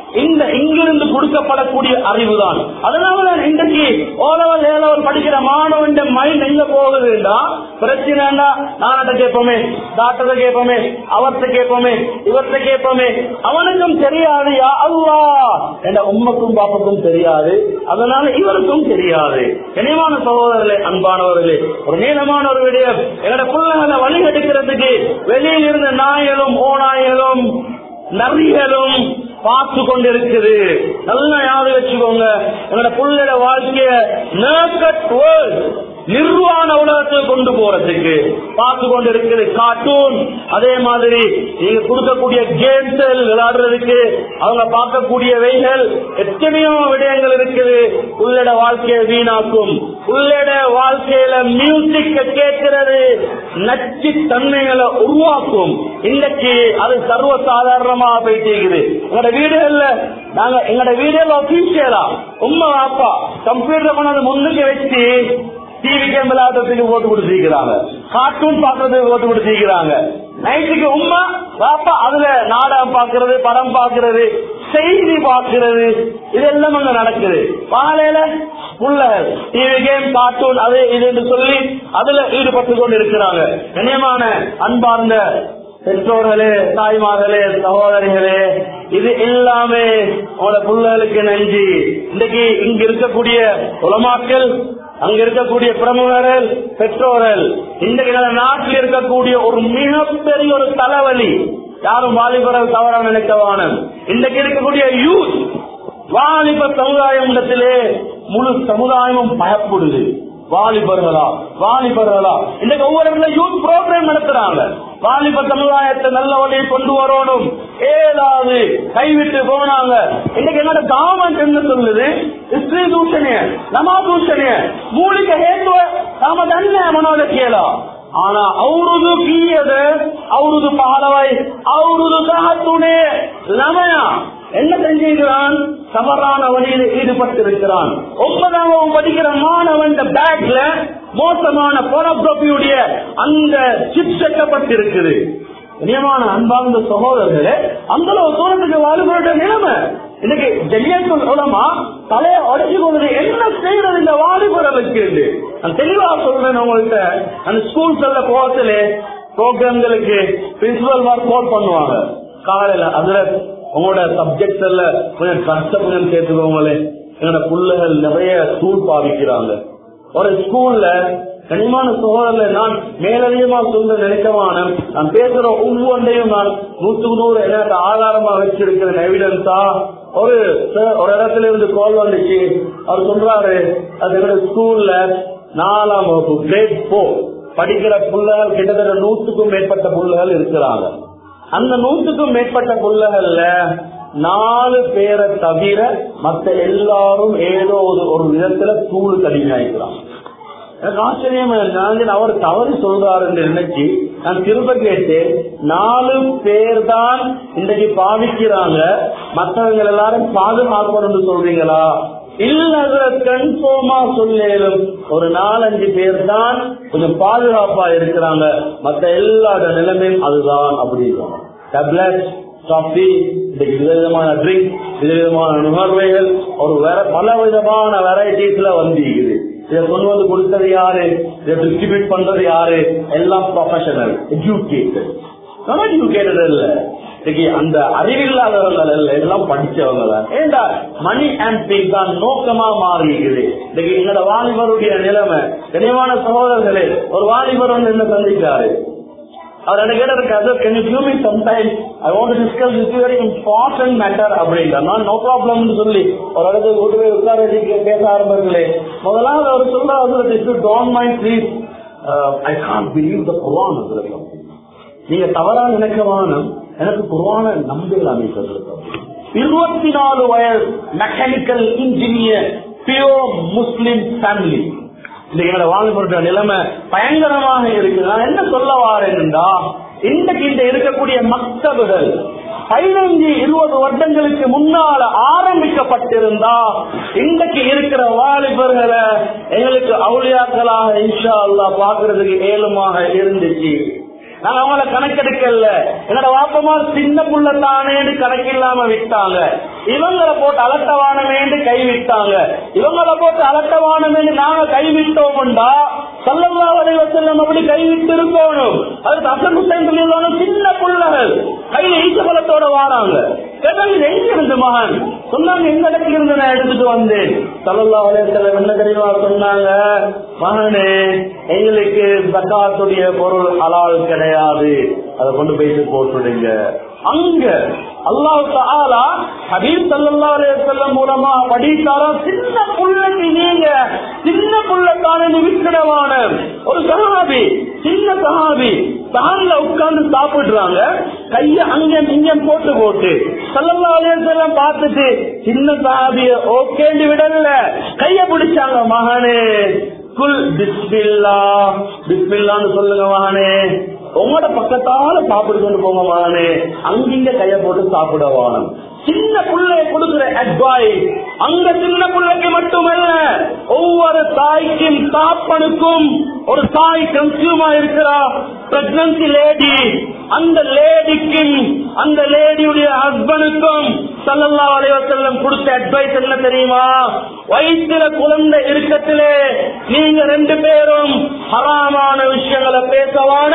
Speaker 1: இந்த இங்கிருந்து கொடுக்கப்படக்கூடிய அறிவுதான் அதனாலதான் இன்றைக்கு ஓலவல் ஏலவர் படிக்கிற மாணவன் மைண்ட் எங்க போகுதுண்டா பிரச்சனைனா நான்கிட்ட கேட்போமே டாக்டரை கேட்போமே அவர்கிட்ட கேட்போமே இவர்கிட்ட கேட்போமே அவனுக்கும் தெரியாது யா அல்லா என்ற உண்மைக்கும் பாப்புக்கும் தெரியாது அதனால இவருக்கும் தெரியாது இணைவான சகோதரர்களே அன்பானவர்களே ஒரு நீளமான ஒரு விடயம் என்னோட பிள்ளைகளை வழி எடுக்கிறதுக்கு வெளியில் இருந்த நாய்களும் ஓநாய்களும் நரிகளும் பார்த்து கொண்டிருக்குது நல்லா ஞாபகம் வச்சுக்கோங்க எங்களோட புள்ளட வாழ்க்கைய நேக்கட் வேர்ல்ட் நிர்வாண உலகத்துக்கு கொண்டு போறதுக்கு பார்த்து கொண்டு இருக்குது கார்ட்டூன் அதே மாதிரி நீங்க கொடுக்கக்கூடிய கேம்ஸ் விளையாடுறதுக்கு அவங்க பார்க்கக்கூடிய வைகள் எத்தனையோ விடயங்கள் இருக்குது உள்ளட வாழ்க்கையை வீணாக்கும் உள்ளட வாழ்க்கையில மியூசிக்க கேட்கிறது நச்சு தன்மைகளை உருவாக்கும் இன்னைக்கு அது சர்வ சாதாரணமா போயிட்டு இருக்குது எங்களோட வீடுகள்ல நாங்க எங்களோட வீடுகள் அபிஷியலா உண்மை அப்பா கம்ப்யூட்டர் கொண்டாந்து முன்னுக்கு வச்சு டிவி கேம் விளையாடுறதுக்கு ஓட்டு கொடுத்துருக்கிறாங்க கார்ட்டூன் பாக்குறதுக்கு ஓட்டு கொடுத்துருக்கிறாங்க நைட்டுக்கு உண்மை பாப்பா அதுல நாடகம் பாக்குறது படம் பாக்குறது செய்தி பாக்குறது இதெல்லாம் அங்க நடக்குது காலையில புள்ளகள் டிவி கேம் கார்ட்டூன் அது இதுன்னு சொல்லி அதுல ஈடுபட்டு கொண்டு இருக்கிறாங்க கண்ணியமான அன்பார்ந்த பெற்றோர்களே தாய்மார்களே சகோதரிகளே இது எல்லாமே உங்களோட பிள்ளைகளுக்கு நன்றி இன்னைக்கு இங்க இருக்கக்கூடிய உலமாக்கள் அங்க இருக்கக்கூடிய பிரமுகர்கள் பெற்றோர்கள் இன்றைக்கு நம்ம நாட்டில் இருக்கக்கூடிய ஒரு மிகப்பெரிய ஒரு தலைவலி யாரும் வாலிபர்கள் தவறா நினைக்கவான இன்றைக்கு இருக்கக்கூடிய யூத் வாலிப சமுதாயம் இடத்திலே முழு சமுதாயமும் பயப்படுது வாலிபர்களா வாலிபர்களா இன்னைக்கு ஒவ்வொரு இடத்துல யூத் ப்ரோக்ராம் நடத்துறாங்க வாலிப சமுதாயத்தை நல்ல வழியை கொண்டு வரணும் ஏதாவது கைவிட்டு போனாங்க இன்னைக்கு என்னோட கவர்மெண்ட் என்ன சொல்லுது ஸ்ரீ தூஷணிய ನಮಾ ದೂಷಣೆ ಮೂಲಿಕ ಹೇತುವ ತಮ್ಮ ದನ್ನೆ ಮನೋದ ಕೇಳ ஆனா அவருது கீயது அவருது பாலவை அவருது சகத்துணே லமயா என்ன செஞ்சிருக்கிறான் தவறான வழியில் ஈடுபட்டிருக்கிறான் ஒன்பதாம் படிக்கிற மாணவன் பேக்ல மோசமான போனோகிராபியுடைய அந்த சிப் செட்டப்பட்டிருக்குது நியமான அன்பார்ந்த சகோதரர்களே அந்த அளவு தூரத்துக்கு வாழ்வுடைய நிலைமை இன்னைக்கு ஜெல்லியத்துள் உலமா தலையை உடச்சு கொண்டு என்ன செய்யறது இந்த வாலிபர்களுக்கு நான் தெளிவா சொல்றேன் உங்கள்கிட்ட அந்த ஸ்கூல் செல்ல போகத்துல ப்ரோக்ராம்களுக்கு பிரின்சிபல் மார்க் கோட் பண்ணுவாங்க காலையில அதுல உங்களோட சப்ஜெக்ட் எல்லாம் கொஞ்சம் கஷ்டம் கொஞ்சம் சேர்த்துக்கோங்களே என்னோட பிள்ளைகள் நிறைய ஸ்கூல் பாதிக்கிறாங்க ஒரு ஸ்கூல்ல கனிமான சோழர்ல நான் மேலதிகமா சொல்ல நினைக்கமான நான் பேசுற ஒவ்வொன்றையும் நான் நூத்துக்கு நூறு எனக்கு ஆதாரமா வச்சிருக்கிற எவிடன்ஸா ஒரு ஒரு இடத்துல இருந்து கால் வந்துச்சு அவர் சொல்றாரு அது எங்க ஸ்கூல்ல நாலாம் வகுப்பு கிரேட் போர் படிக்கிற புள்ளைகள் கிட்டத்தட்ட நூத்துக்கும் மேற்பட்ட புள்ளைகள் இருக்கிறாங்க அந்த நூத்துக்கும் மேற்பட்ட புள்ளைகள்ல நாலு பேரை தவிர மத்த எல்லாரும் ஏதோ ஒரு ஒரு விதத்துல தூள் தடிமையாயிக்கிறாங்க எனக்கு ஆச்சரியமா இருக்கு அவர் தவறு சொல்றாரு என்று நினைச்சு நான் திரும்ப கேட்டு நாலு பேர் தான் இன்றைக்கு பாதிக்கிறாங்க மற்றவங்க எல்லாரும் பாதுகாக்கணும்னு சொல்றீங்களா இல்ல கன்ஃபார்மா சொல்லும் ஒரு நாலஞ்சு பேர் தான் கொஞ்சம் பாதுகாப்பா இருக்கிறாங்க மத்த எல்லா நிலைமையும் அதுதான் அப்படிங்கிறாங்க டேப்லெட் காஃபி விதவிதமான ட்ரிங்க் விதவிதமான நுகர்வைகள் ஒரு வேற பல விதமான வெரைட்டிஸ்ல வந்திருக்குது இதை கொண்டு வந்து கொடுத்தது யாரு இதை டிஸ்ட்ரிபியூட் பண்றது யாரு எல்லாம் ப்ரொஃபஷனல் எஜுகேட்டட் நான் எஜுகேட்டட் இல்ல இன்னைக்கு அந்த அறிவில்லாதவர்கள் அல்ல எல்லாம் படிச்சவங்க தான் ஏண்டா மணி அண்ட் திங் தான் நோக்கமா மாறி இருக்குது இன்னைக்கு எங்களோட வாலிபருடைய நிலைமை கனிவான சகோதரர்களே ஒரு வாலிபர் வந்து என்ன சந்திக்கிறாரு அவர் என்ன கேட்டிருக்காரு can you give me some time I want to discuss this very important matter அப்படின்ற நான் நோ ப்ராப்ளம்னு சொல்லி ஒரு இடத்துக்கு கூட்டு போய் உட்கார வச்சு பேச ஆரம்பிக்கலே முதலாவது அவர் சொல்றாரு if you don't mind please I can't believe the குர்ஆன் நீங்க தவறா நினைக்கவான எனக்கு குர்ஆன நம்பல அமைச்சர் இருபத்தி நாலு வயது mechanical engineer pure Muslim family இந்த எங்களோட வாழ்க்கை நிலைமை பயங்கரமாக இருக்கு நான் என்ன சொல்ல வாரேன்டா இன்றைக்கு இந்த இருக்கக்கூடிய மக்தபுகள் பதினைஞ்சு இருபது வருடங்களுக்கு முன்னால ஆரம்பிக்கப்பட்டிருந்தா இன்றைக்கு இருக்கிற வாலிபர்களை எங்களுக்கு அவுளியாக்களாக இன்ஷா அல்லா பாக்குறதுக்கு ஏழுமாக இருந்துச்சு நாங்க அவங்கள கணக்கெடுக்கல என்னோட வாப்பமா சின்ன புள்ள தானேன்னு கணக்கில்லாம விட்டாங்க இவங்களை போட்டு அலட்டவானமேன்னு கை விட்டாங்க இவங்களை போட்டு அலட்டவானமேன்னு நாங்க கை விட்டோம்டா சல்லல்லா வலைவசல்லம் அப்படி கை விட்டு இருக்கணும் அதுக்கு அசன் ஹுசைன் சொல்லியிருந்தாலும் சின்ன புள்ளகள் கையில ஈசபலத்தோட வாராங்க கேட்டாங்க இது எங்க இருந்து மகன் சொன்னாங்க எந்த இடத்துல இருந்து நான் எடுத்துட்டு வந்தேன் சல்லல்லா வலைவசல்லம் என்ன தெரியுமா சொன்னாங்க மகனே எங்களுக்கு சக்காத்துடைய பொருள் ஹலால் கிடையாது அதை கொண்டு போயிட்டு போட்டுடுங்க அங்க அல்லாஹ் தஆலா ஹபீப் ஸல்லல்லாஹு அலைஹி வஸல்லம் மூலமா படித்தாரா சின்ன புள்ளைக்கு நீங்க சின்ன புள்ள தானே விக்கிடவான ஒரு சஹாபி சின்ன சஹாபி தான்ல உட்கார்ந்து சாப்பிடுறாங்க கைய அங்க இங்க போட்டு போட்டு ஸல்லல்லாஹு அலைஹி வஸல்லம் பார்த்துட்டு சின்ன சஹாபிய ஓகேன்னு விடல கைய பிடிச்சாங்க மகனே குல் பிஸ்மில்லா பிஸ்மில்லான்னு சொல்லுங்க மகனே உங்களோட பக்கத்தால சாப்பிடு கொண்டு போங்க மகனே அங்கிங்க கைய போட்டு சாப்பிட வானம் சின்ன பிள்ளைய கொடுக்கிற அட்வைஸ் அங்க சின்ன பிள்ளைக்கு மட்டுமல்ல ஒவ்வொரு தாய்க்கும் தாப்பனுக்கும் ஒரு தாய் கன்சியூமா இருக்கிறா பிரெக்னன்சி லேடி அந்த லேடிக்கும் அந்த லேடியுடைய ஹஸ்பண்டுக்கும் சல்லல்லா அலைவசல்லம் கொடுத்த அட்வைஸ் என்ன தெரியுமா வயிற்றுல குழந்தை இருக்கத்திலே நீங்க ரெண்டு பேரும் ஹராமான விஷயங்களை பேசவான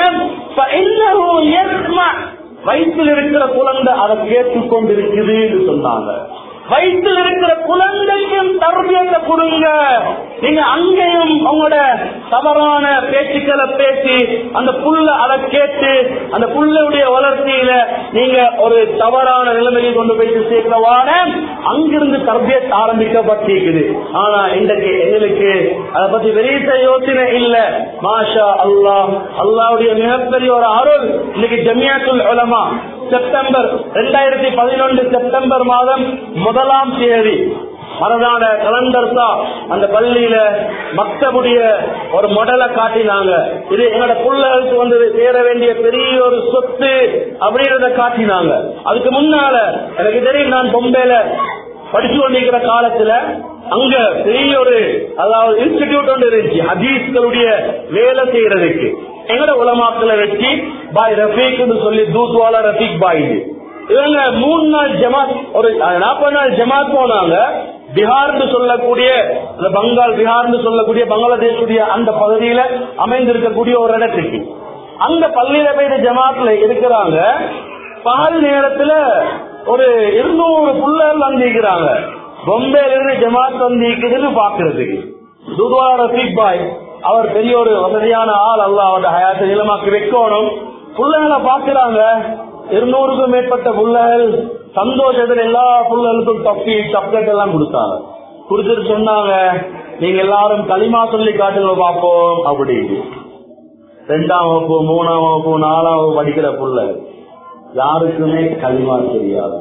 Speaker 1: வயிற்றில் இருக்கிற குழந்தை அதை கேட்டுக் கொண்டிருக்குதுன்னு சொன்னாங்க வயிற்றில் இருக்கிற குழந்தைக்கும் தர்பியத்தை கொடுங்க நீங்க அங்கேயும் உங்களோட தவறான பேச்சுக்களை பேசி அந்த புல்ல அதை கேட்டு அந்த புல்லுடைய வளர்ச்சியில நீங்க ஒரு தவறான நிலைமையை கொண்டு போய் சேர்க்கிறவான அங்கிருந்து தர்பியத் ஆரம்பிக்கப்பட்டிருக்குது ஆனா இன்றைக்கு எங்களுக்கு அதை பத்தி பெரிய யோசனை இல்ல மாஷா அல்லாஹ் அல்லாவுடைய மிகப்பெரிய ஒரு அருள் இன்னைக்கு ஜமியாத்துல் உலமா செப்டம்பர் ரெண்டாயிரத்தி பதினொன்று செப்டம்பர் மாதம் முதலாம் தேதி மரதான கலண்டர் தான் அந்த பள்ளியில மக்தபுடைய ஒரு மொடலை காட்டினாங்க இது என்னோட பிள்ளைகளுக்கு வந்து சேர வேண்டிய பெரிய ஒரு சொத்து அப்படின்றத காட்டினாங்க அதுக்கு முன்னால எனக்கு தெரியும் நான் பொம்பையில படிச்சு கொண்டிருக்கிற காலத்துல அங்க பெரிய ஒரு அதாவது இன்ஸ்டிடியூட் ஒன்று இருந்துச்சு ஹதீஸ்களுடைய வேலை செய்யறதுக்கு எங்கட உலமாக்களை வச்சு பாய் ரஃபீக்னு சொல்லி தூத்வாலா ரஃபீக் பாய் இது. இவங்க மூணு நாள் ஜமாத் ஒரு நாற்பது நாள் ஜமாத் போனாங்க பீகார்னு சொல்லக்கூடிய அந்த பங்கால் பீகார்னு சொல்லக்கூடிய பங்களாதேஷுடைய அந்த பகுதியில அமைந்திருக்கக்கூடிய ஒரு இடத்துக்கு அந்த பள்ளியில போய் ஜமாத்ல இருக்கிறாங்க பகல் நேரத்துல ஒரு இருநூறு புள்ளல் வந்திருக்கிறாங்க பொம்பையில இருந்து ஜமாத் வந்திருக்குதுன்னு பாக்குறதுக்கு துர்வா ரஃபீக் பாய் அவர் பெரிய ஒரு வசதியான ஆள் அல்ல அவருடைய ஹயாத்தை நிலமாக்கி வைக்கணும் புள்ளைகளை பாக்குறாங்க இருநூறுக்கும் மேற்பட்ட புள்ளைகள் சந்தோஷத்துல எல்லா புள்ளைகளுக்கும் தொப்பி சாக்லேட் எல்லாம் கொடுத்தாங்க கொடுத்துட்டு சொன்னாங்க நீங்க எல்லாரும் களிமா சொல்லி காட்டுங்க பார்ப்போம் அப்படின்னு ரெண்டாம் வகுப்பு மூணாம் வகுப்பு நாலாம் வகுப்பு படிக்கிற புள்ள யாருக்குமே களிமா தெரியாது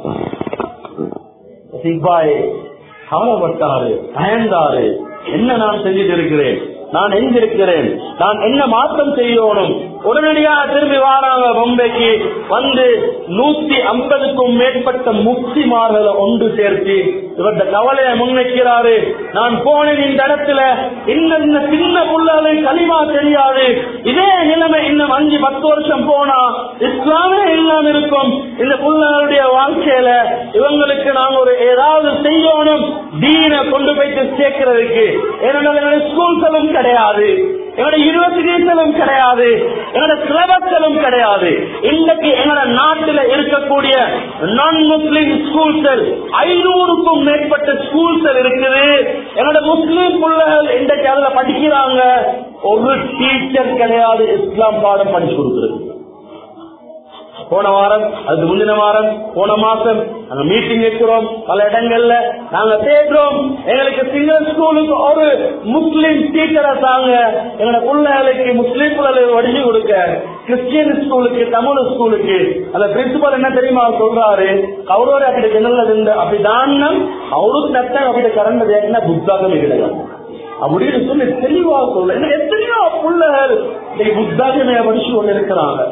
Speaker 1: சிப்பாய் கவலைப்பட்டாரு பயந்தாரு என்ன நான் செஞ்சுட்டு இருக்கிறேன் நான் எங்கிருக்கிறேன் நான் என்ன மாற்றம் செய்யணும் உடனடியாக திரும்பி வாராங்க பொம்பைக்கு வந்து நூத்தி ஐம்பதுக்கும் மேற்பட்ட முக்திமார்களை ஒன்று சேர்த்து இவர்த கவலையை முன்வைக்கிறாரு நான் போனேன் இந்த இடத்துல இன்ன சின்ன புள்ளாலே களிமா தெரியாது இதே நிலைமை இன்னும் அஞ்சு பத்து வருஷம் போனா இஸ்லாமே இல்லாம இருக்கும் இந்த புள்ளாருடைய வாழ்க்கையில இவங்களுக்கு நாங்க ஒரு ஏதாவது செய்யணும் தீன கொண்டு போயிட்டு சேர்க்கிறதுக்கு என்னோட ஸ்கூல்களும் கிடையாது எங்களோட யூனிவர்சிட்டிகளும் கிடையாது எங்களோட சிலபஸ்களும் கிடையாது இன்னைக்கு எங்களோட நாட்டில் இருக்கக்கூடிய நான் முஸ்லிம் ஸ்கூல்கள் ஐநூறுக்கும் மேற்பட்ட ஸ்கூல்கள் இருக்குது எங்களோட முஸ்லிம் பிள்ளைகள் இன்றைக்கு அதுல படிக்கிறாங்க ஒரு டீச்சர் கிடையாது இஸ்லாம் பாடம் படிச்சு கொடுக்குறது போன வாரம் அதுக்கு முந்தின வாரம் போன மாசம் நாங்க மீட்டிங் வைக்கிறோம் பல இடங்கள்ல நாங்க தேடுறோம் எங்களுக்கு சிங்கிள் ஸ்கூலுக்கு ஒரு முஸ்லிம் டீச்சரை தாங்க எங்களோட பிள்ளைகளுக்கு முஸ்லிம் பிள்ளைகளுக்கு வடிச்சு கொடுக்க கிறிஸ்டியன் ஸ்கூலுக்கு தமிழ் ஸ்கூலுக்கு அந்த பிரின்சிபல் என்ன தெரியுமா சொல்றாரு அவரோட அப்படி ஜெனரல் இருந்து அப்படி தானம் அவருக்கு நட்ட அப்படி கரண்ட் என்ன புத்தாகமே கிடையாது அப்படின்னு சொல்லி தெளிவா சொல்ல எத்தனையோ பிள்ளைகள் புத்தாகமே படிச்சு கொண்டு இருக்கிறாங்க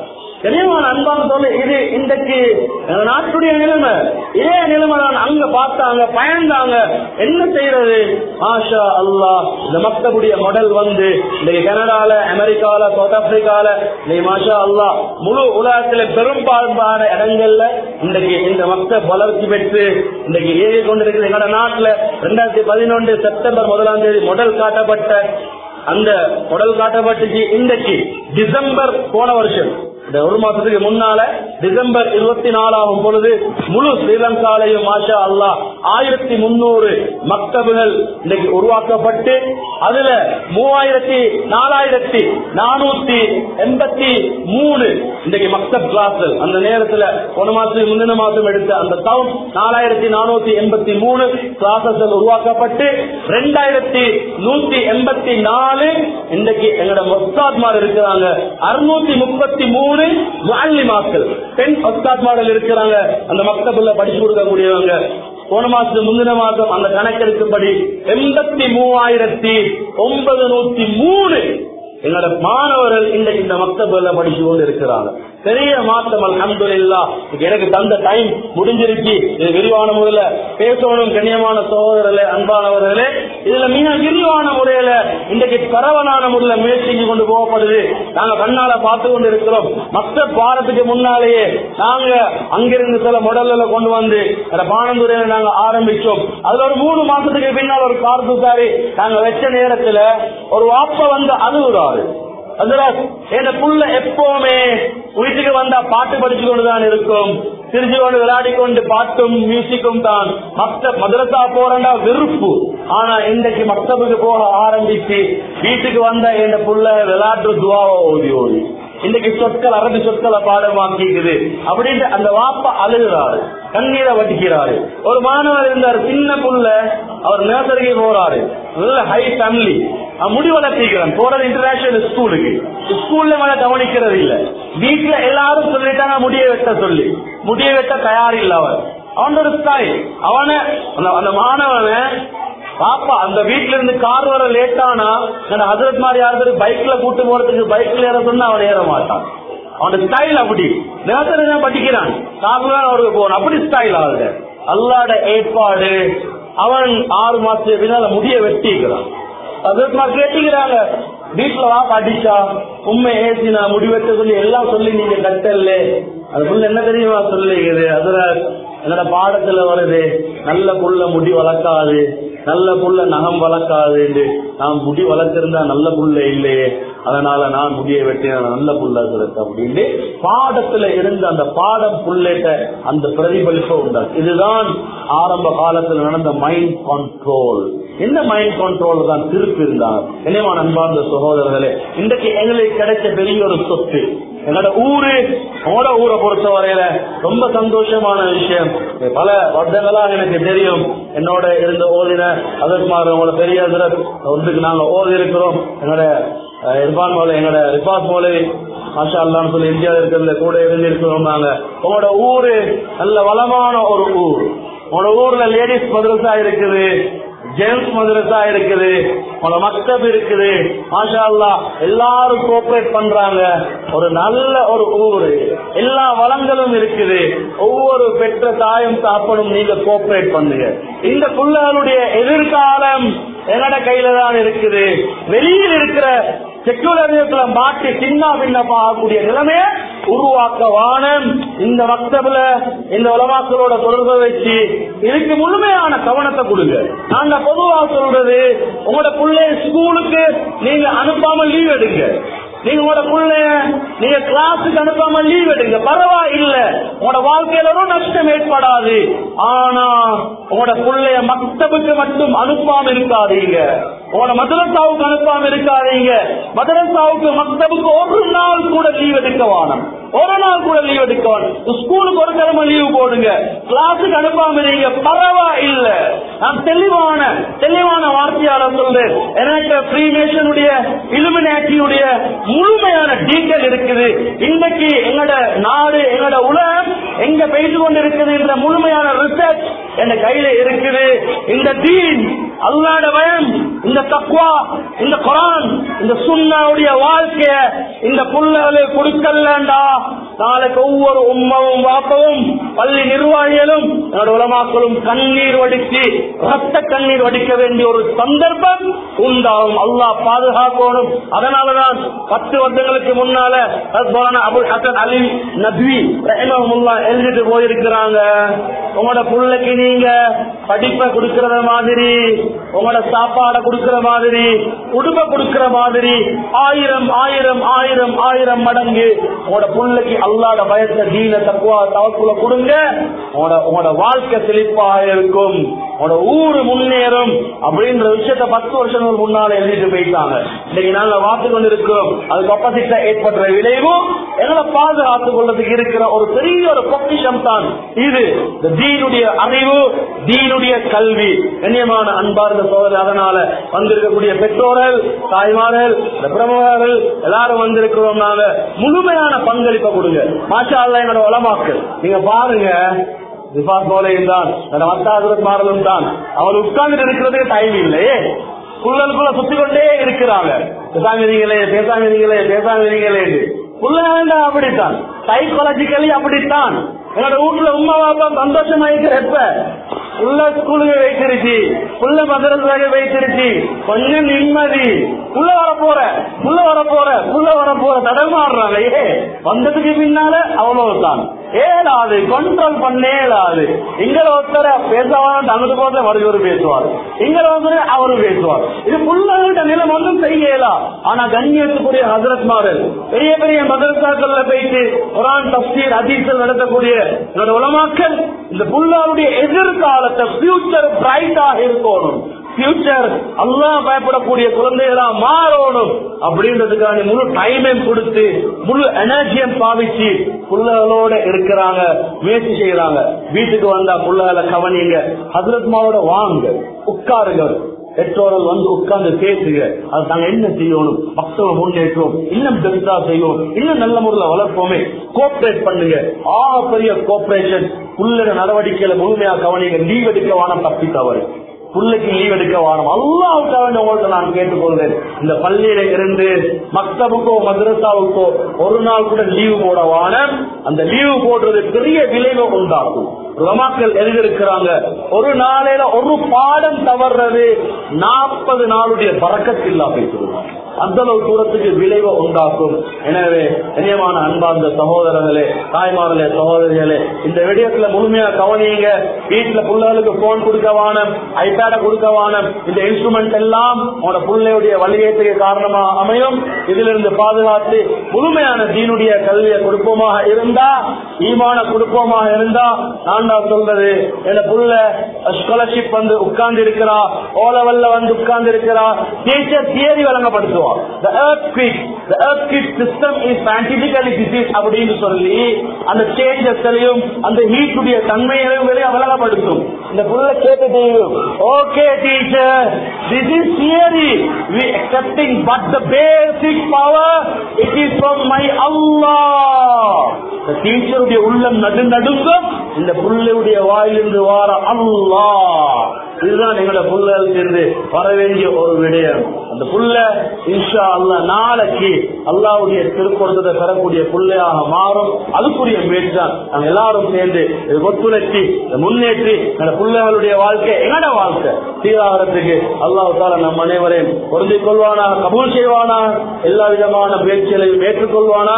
Speaker 1: தெளிவான அன்பான சொல்லு இது இன்றைக்கு எங்க நாட்டுடைய நிலைமை இதே நிலைமை தான் அங்க பார்த்தாங்க பயந்தாங்க என்ன செய்யறது ஆஷா அல்லாஹ் இந்த மக்தபுடைய மாடல் வந்து இன்னைக்கு கனடால அமெரிக்கால சவுத் ஆப்பிரிக்கால இன்னைக்கு மாஷா அல்லாஹ் முழு உலகத்துல பெரும்பான்மையான இடங்கள்ல இன்றைக்கு இந்த மக்தப் வளர்ச்சி பெற்று இன்றைக்கு ஏறி கொண்டிருக்கிற எங்களோட நாட்டுல ரெண்டாயிரத்தி பதினொன்று செப்டம்பர் முதலாம் தேதி முதல் காட்டப்பட்ட அந்த உடல் காட்டப்பட்டுச்சு இன்றைக்கு டிசம்பர் போன வருஷம் இந்த ஒரு மாசத்துக்கு முன்னால டிசம்பர் இருபத்தி நாலாகும் பொழுது முழு ஸ்ரீலங்காலையும் மாஷா அல்லாஹ் ஆயிரத்தி முன்னூறு மக்தபுகள் இன்னைக்கு உருவாக்கப்பட்டு அதுல மூவாயிரத்தி நாலாயிரத்தி நானூத்தி எண்பத்தி மூணு இன்னைக்கு மக்தப் கிளாஸ்கள் அந்த நேரத்துல போன மாசத்துக்கு முந்தின மாசம் எடுத்த அந்த டவுன் நாலாயிரத்தி நானூத்தி எண்பத்தி மூணு கிளாஸஸ் உருவாக்கப்பட்டு ரெண்டாயிரத்தி நூத்தி எண்பத்தி நாலு இன்னைக்கு எங்களோட மொஸ்தாத்மார் இருக்கிறாங்க அறுநூத்தி முப்பத்தி மூணு மாக்கள் பெண் மொஸ்தாத்மார்கள் இருக்கிறாங்க அந்த மக்தபுல்ல படிச்சு கொடுக்கக்கூடியவங்க போன மாசம் முந்தின மாசம் அந்த கணக்கெடுக்கும்படி எண்பத்தி மூவாயிரத்தி ஒன்பது நூத்தி மூணு எங்களோட மாணவர்கள் இன்றைக்கு இந்த மக்தபுல்ல படிச்சு கொண்டு இருக்கிறாங்க பெரிய மாற்றம் அல்ஹம்துலில்லா எனக்கு தந்த டைம் முடிஞ்சிருச்சு இது விரிவான முறையில பேசணும் கண்ணியமான சகோதரர்களே அன்பானவர்களே இதுல மிக விரிவான முறையில இன்றைக்கு பரவலான முறையில முயற்சிக்கு கொண்டு போகப்படுது நாங்க கண்ணால பார்த்து கொண்டு இருக்கிறோம் மற்ற பாரத்துக்கு முன்னாலேயே நாங்க அங்கிருந்து சில முடல்ல கொண்டு வந்து அந்த பானந்துறையில நாங்க ஆரம்பிச்சோம் அதுல ஒரு மூணு மாசத்துக்கு பின்னால் ஒரு கார்புசாரி நாங்க வச்ச நேரத்துல ஒரு வாப்ப வந்து அழுகுறாரு அதுல என் புள்ள எப்பவுமே வீட்டுக்கு வந்தா பாட்டு படிச்சு கொண்டுதான் இருக்கும் திருச்சி கொண்டு விளையாடி கொண்டு பாட்டும் மியூசிக்கும் தான் மத்த மதுரசா போறண்டா வெறுப்பு ஆனா இன்றைக்கு மக்தபுக்கு போக ஆரம்பிச்சு வீட்டுக்கு வந்த என் புள்ள விளையாட்டு துவாவை ஓதி ஓதி இன்னைக்கு சொற்கள் அரபி சொற்களை பாடமாக்கிக்குது அப்படின்ட்டு அந்த வாப்பா அழுகிறாரு கண்ணீரை வடிக்கிறாரு ஒரு மாணவர் இருந்தார் சின்ன புள்ள அவர் நர்சரிக்கு போறாரு நல்ல ஹை ஃபேமிலி முடிவளர்த்திக்கிறான் போறது இன்டர்நேஷனல் ஸ்கூலுக்கு ஸ்கூல்ல மேல கவனிக்கிறது இல்ல வீட்டுல எல்லாரும் சொல்லிட்டாங்க முடிய வெட்ட சொல்லி முடிய வெட்ட தயார் இல்ல அவர் அவன் ஒரு ஸ்டைல் அவனை அந்த- அந்த மாணவனை பாப்பா அந்த வீட்ல இருந்து கார் வர லேட் ஆனா அந்த ஹசரத் மாதிரி யாராவது பைக்ல கூட்டு போறதுக்கு பைக்ல ஏற சொன்னா அவன் ஏற மாட்டான் அவன் ஸ்டைல் அப்படி நேரத்தில் தான் படிக்கிறான் கார்ல அவருக்கு போகணும் அப்படி ஸ்டைல் ஆகுது அல்லாட ஏற்பாடு அவன் ஆறு மாசத்துக்கு பின்னால முடிய வெட்டிக்கிறான் ஹசரத் மாதிரி கேட்டுக்கிறாங்க வீட்டுல வா அடிச்சா உண்மை ஏசினா முடிவெட்ட சொல்லி எல்லாம் சொல்லி நீங்க கட்டல அதுக்குள்ள என்ன தெரியுமா சொல்லிக்குது அதுல என்னோட பாடத்துல வருது நல்ல புள்ள முடி வளர்க்காது நல்ல புள்ள நகம் வளர்க்காது நான் முடி வளர்த்திருந்தா நல்ல புள்ள இல்லையே அதனால நான் முடிய வெட்டின நல்ல புள்ள இருக்கு அப்படின்னு பாடத்துல இருந்து அந்த பாடம் புள்ளேட்ட அந்த பிரதிபலிப்பை உண்டாது இதுதான் ஆரம்ப காலத்துல நடந்த மைண்ட் கண்ட்ரோல் என்ன மைண்ட் கண்ட்ரோல் தான் திருப்பி இருந்தார் என்னமான அன்பார்ந்த சகோதரர்களே இன்றைக்கு எங்களுக்கு கிடைச்ச பெரிய ஒரு சொத்து என்னோட ஊரு உங்களோட ஊரை பொறுத்த வரையில ரொம்ப சந்தோஷமான விஷயம் பல வருடங்களாக எனக்கு தெரியும் என்னோட இருந்த ஓதின அதற்குமாறு உங்களோட பெரிய அதிரர் ஒன்றுக்கு நாங்க ஓதி இருக்கிறோம் என்னோட அஹ், இர்பான் மோலை எங்களோட ரிபாத் மோலை மாஷா அல்லான்னு சொல்லி இந்தியாவில் இருக்கிறதுல கூட இருந்து இருக்கிறோம் நாங்க உங்களோட ஊரு நல்ல வளமான ஒரு ஊர் உங்களோட ஊர்ல லேடிஸ் மதரசா இருக்குது ஜென்ஸ் மதரசா இருக்குது உங்களோட மக்தப் இருக்குது மாஷா அல்லா எல்லாரும் கோஆபரேட் பண்றாங்க ஒரு நல்ல ஒரு ஊரு எல்லா வளங்களும் இருக்குது ஒவ்வொரு பெற்ற தாயும் தாப்பனும் நீங்க கோஆபரேட் பண்ணுங்க இந்த பிள்ளைகளுடைய எதிர்காலம் என்னோட கையில தான் இருக்குது வெளியில் இருக்கிற செக்குலரியத்துல மாட்டி சின்ன பின்னப்பா ஆகக்கூடிய நிலைமைய உருவாக்க வானம் இந்த மக்தபுல இந்த உலமாக்களோட தொடர்பை வச்சு இதுக்கு முழுமையான கவனத்தை கொடுங்க நாங்க பொதுவா சொல்றது உங்களோட பிள்ளைய ஸ்கூலுக்கு நீங்க அனுப்பாம லீவ் எடுங்க நீங்க உங்களோட பிள்ளைய நீங்க கிளாஸுக்கு அனுப்பாம லீவ் எடுங்க பரவாயில்ல உங்களோட வாழ்க்கையில ஒரு நஷ்டம் ஏற்படாது ஆனா உங்களோட பிள்ளைய மக்தபுக்கு மட்டும் அனுப்பாம இருக்காதீங்க உங்களோட மதரசாவுக்கு அனுப்பாம இருக்காதீங்க மதரசாவுக்கு மக்தபுக்கு ஒரு நாள் கூட லீவ் எடுக்க வேணும் ஒரு நாள் கூட லீவ் எடுக்க வேணும் ஸ்கூலுக்கு ஒரு கிழமை லீவ் போடுங்க கிளாஸுக்கு அனுப்பாம இருங்க பரவாயில்ல நான் தெளிவான தெளிவான வார்த்தையால சொல்றேன் எனக்கு ஃப்ரீமேஷனுடைய இலுமினாட்டியுடைய முழுமையான டீட்டெயில் இருக்குது இன்னைக்கு எங்களோட நாடு எங்களோட உலகம் எங்க பேசி கொண்டு இருக்குது என்ற முழுமையான ரிசர்ச் என் கையில இருக்குது இந்த தீன் அல்லாட பயம் இந்த தக்வா இந்த குரான் இந்த சுண்ணாவுடைய வாழ்க்கைய இந்த புள்ளகளை கொடுக்கலண்டா நாளைக்கு ஒவ்வொரு உம்மவும் வாப்பவும் பள்ளி நிர்வாகிகளும் என்னோட உலமாக்களும் கண்ணீர் வடித்து ரத்த கண்ணீர் வடிக்க வேண்டிய ஒரு சந்தர்ப்பம் உண்டாகும் அல்லாஹ் பாதுகாக்கணும் அதனாலதான் பத்து வருடங்களுக்கு முன்னால அபுல் ஹசன் அலி நபி ரஹிமஹுல்லா எழுதிட்டு போயிருக்கிறாங்க உங்களோட பிள்ளைக்கு நீங்க படிப்பை கொடுக்கறத மாதிரி உங்களோட சாப்பாடை கொடுக்கிற மாதிரி உடுப்பை கொடுக்கிற மாதிரி ஆயிரம் ஆயிரம் ஆயிரம் ஆயிரம் மடங்கு உங்களோட பிள்ளைக்கு அல்லாட பயத்தை தீன தக்குவா தவக்குல கொடுங்க உங்களோட உங்களோட வாழ்க்கை செழிப்பாக இருக்கும் உங்களோட ஊரு முன்னேறும் அப்படின்ற விஷயத்த பத்து வருஷங்களுக்கு முன்னால எழுதிட்டு போயிட்டாங்க இன்னைக்கு நாங்க பார்த்து கொண்டு இருக்கிறோம் அதுக்கு ஆப்போசிட்டா ஏற்படுற விளைவும் எங்களை பாதுகாத்துக் கொள்றதுக்கு இருக்கிற ஒரு பெரிய ஒரு பொக்கிஷம் தான் இது இந்த தீனுடைய அறிவு தீனுடைய கல்வி கண்ணியமான அன்பார்ந்த சோதனை அதனால வந்திருக்கக்கூடிய பெற்றோர்கள் தாய்மார்கள் இந்த பிரமுகர்கள் எல்லாரும் வந்திருக்கிறோம் நாங்க முழுமையான பங்களிப்பை கொடுங்க மாஷா அல்லா என்னோட உலமாக்கள் நீங்க பாருங்க விபாஸ் போலையும் தான் மத்தாசுரத்மாரலும் தான் அவர் உட்கார்ந்து இருக்கிறதுக்கு டைம் இல்லையே புள்ளலுக்குள்ள சுத்தி கொண்டே இருக்கிறாங்க பேசாமீங்களே பேசாமீங்களே பேசாமீங்களே புள்ள வேண்டாம் அப்படித்தான் சைக்காலஜிக்கலி அப்படித்தான் என்னோட வீட்டுல உமா பாப்பா சந்தோஷமா இருக்கிறப்ப புள்ள ஸ்கூலுக்கு வைத்திருச்சு புள்ள மதரசாக வைத்திருச்சு கொஞ்சம் நிம்மதி புள்ள வர போற புள்ள வர போற புள்ள வர போற தடமாடுறாங்க ஏ வந்ததுக்கு பின்னால அவ்வளவுதான் ஏழாது கண்ட்ரோல் பண்ணே இயலாது இங்க ஒருத்தர பேசவான தனது போத மறுபடி பேசுவார் இங்க ஒருத்தர் அவரு பேசுவார் இது புள்ளகிட்ட நிலம் ஒன்றும் செய்யலா ஆனா கண்ணியத்துக்குரிய ஹசரத்மார்கள் பெரிய பெரிய மதரசாக்கள்ல போயிட்டு குரான் தப்சீர் அதீசல் நடத்தக்கூடிய என்னோட உலமாக்கள் இந்த புல்லாருடைய எதிர்காலத்தை ஃபியூச்சர் பிரைட்டாக இருக்கணும் ஃபியூச்சர் அல்லாஹ் பயப்படக்கூடிய குழந்தைகளா மாறணும் அப்படின்றதுக்கான முழு டைமையும் கொடுத்து முழு எனர்ஜியும் பாவிச்சு புள்ளகளோட இருக்கிறாங்க முயற்சி செய்யறாங்க வீட்டுக்கு வந்தா புள்ளகளை கவனிங்க ஹசரத்மாவோட வாங்க உட்காருங்க பெற்றோர்கள் வந்து உட்கார்ந்து பேசுங்க அது நாங்க என்ன செய்யணும் மக்களை முன்னேற்றோம் இன்னும் பெருசா செய்வோம் இன்னும் நல்ல முறையில் வளர்ப்போமே கோஆபரேட் பண்ணுங்க ஆக பெரிய கோஆபரேஷன் புள்ளட நடவடிக்கையில முழுமையா கவனிங்க லீவ் எடுக்க வானம் தப்பி தவறு புள்ளைக்கு லீவ் எடுக்க வாரம் அல்லாவுக்காக வேண்டி உங்கள்ட்ட நான் கேட்டுக்கொள்றேன் இந்த பள்ளியில இருந்து மக்தபுக்கோ மദ്രസാவுக்கோ ஒரு நாள் கூட லீவு போட வானம் அந்த லீவு போடுறது பெரிய விளைவை உண்டாக்கும் உலமாக்கள் எழுதியிருக்கிறாங்க ஒரு நாளையில ஒரு பாடம் தவறுறது நாற்பது நாளுடைய பறக்கத்தில்லா பேசுவோம் அந்த அளவு தூரத்துக்கு விளைவை உண்டாக்கும் எனவே கண்ணியமான அன்பார்ந்த சகோதரர்களே தாய்மார்களே சகோதரிகளே இந்த விடயத்துல முழுமையா கவனியுங்க வீட்டுல பிள்ளைகளுக்கு போன் கொடுக்க வானம் ஐபேட கொடுக்க வானம் இந்த இன்ஸ்ட்ருமெண்ட் எல்லாம் உங்களோட பிள்ளையுடைய வழியேற்றுக்கு காரணமா அமையும் இதிலிருந்து பாதுகாத்து முழுமையான தீனுடைய கல்வியை கொடுப்போமாக இருந்தா ஈமான கொடுப்போமாக இருந்தா நான் தான் சொல்றது என்ன புள்ள ஸ்காலர்ஷிப் வந்து உட்கார்ந்து இருக்கிறா ஓ லெவல்ல வந்து உட்கார்ந்து இருக்கிறா டீச்சர் தியரி வழங்கப்படுத்துவா the earthquake the earthquake system is scientifically disease அப்படின்னு சொல்லி அந்த சேஞ்சஸ்களையும் அந்த ஹீட்டுடைய தன்மையையும் வெளியே வழங்கப்படுத்தும் இந்த புள்ள கேட்டுட்டு okay teacher this is theory we accepting but the basic power it is from my Allah இந்த டீச்சருடைய உள்ளம் நடு நடுங்கும் இந்த புள்ளையுடைய வாயிலிருந்து வார அல்லாஹ் இதுதான் எங்களோட புள்ளல் இருந்து வர வேண்டிய ஒரு விடயம் அந்த புள்ள இன்ஷா அல்லா நாளைக்கு அல்லாவுடைய திருப்பொருத்தத்தை பெறக்கூடிய புள்ளையாக மாறும் அதுக்குரிய முயற்சி தான் நாங்க எல்லாரும் சேர்ந்து இது ஒத்துழைச்சி இதை முன்னேற்றி அந்த புள்ளைகளுடைய வாழ்க்கை எங்கட வாழ்க்கை சீராகிறதுக்கு அல்லாஹ் தால நம் அனைவரையும் பொருந்திக் கொள்வானா கபூல் செய்வானா எல்லா விதமான முயற்சிகளையும் ஏற்றுக்கொள்வானா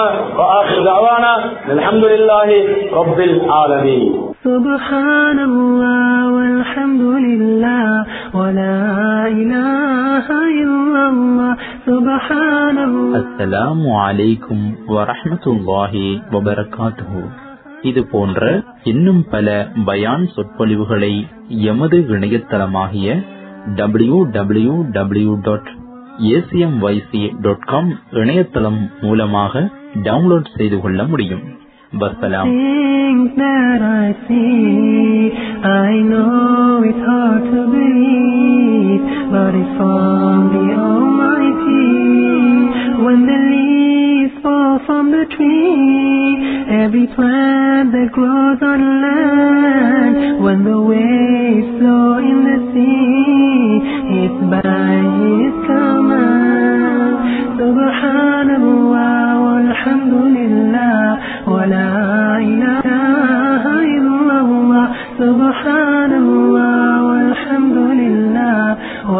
Speaker 1: அலமதுல்லாஹி ரப்பில் ஆலமீன்
Speaker 2: سبحان الله والحمد لله ولا إله إلا الله سبحان الله
Speaker 3: அஸ்ஸலாமு அலைக்கும் வரஹ்மத்துல்லாஹி வபரகாத்துஹு இது போன்ற இன்னும் பல பயான் சொற்பொழிவுகளை எமது இணையதளமாகிய W W W dot ACMYC dot com இணையதளம் மூலமாக டவுன்லோட் செய்து கொள்ள முடியும் வசலாம்
Speaker 2: Things that I see, I know it's hard to believe, but it's from the Almighty. When the leaves fall from the tree, every plant that grows on land, when the waves flow in the sea, it's by His command. Subhanallah, walhamdulillah, wa la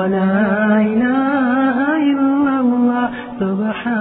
Speaker 2: لا إله إلا الله سبحان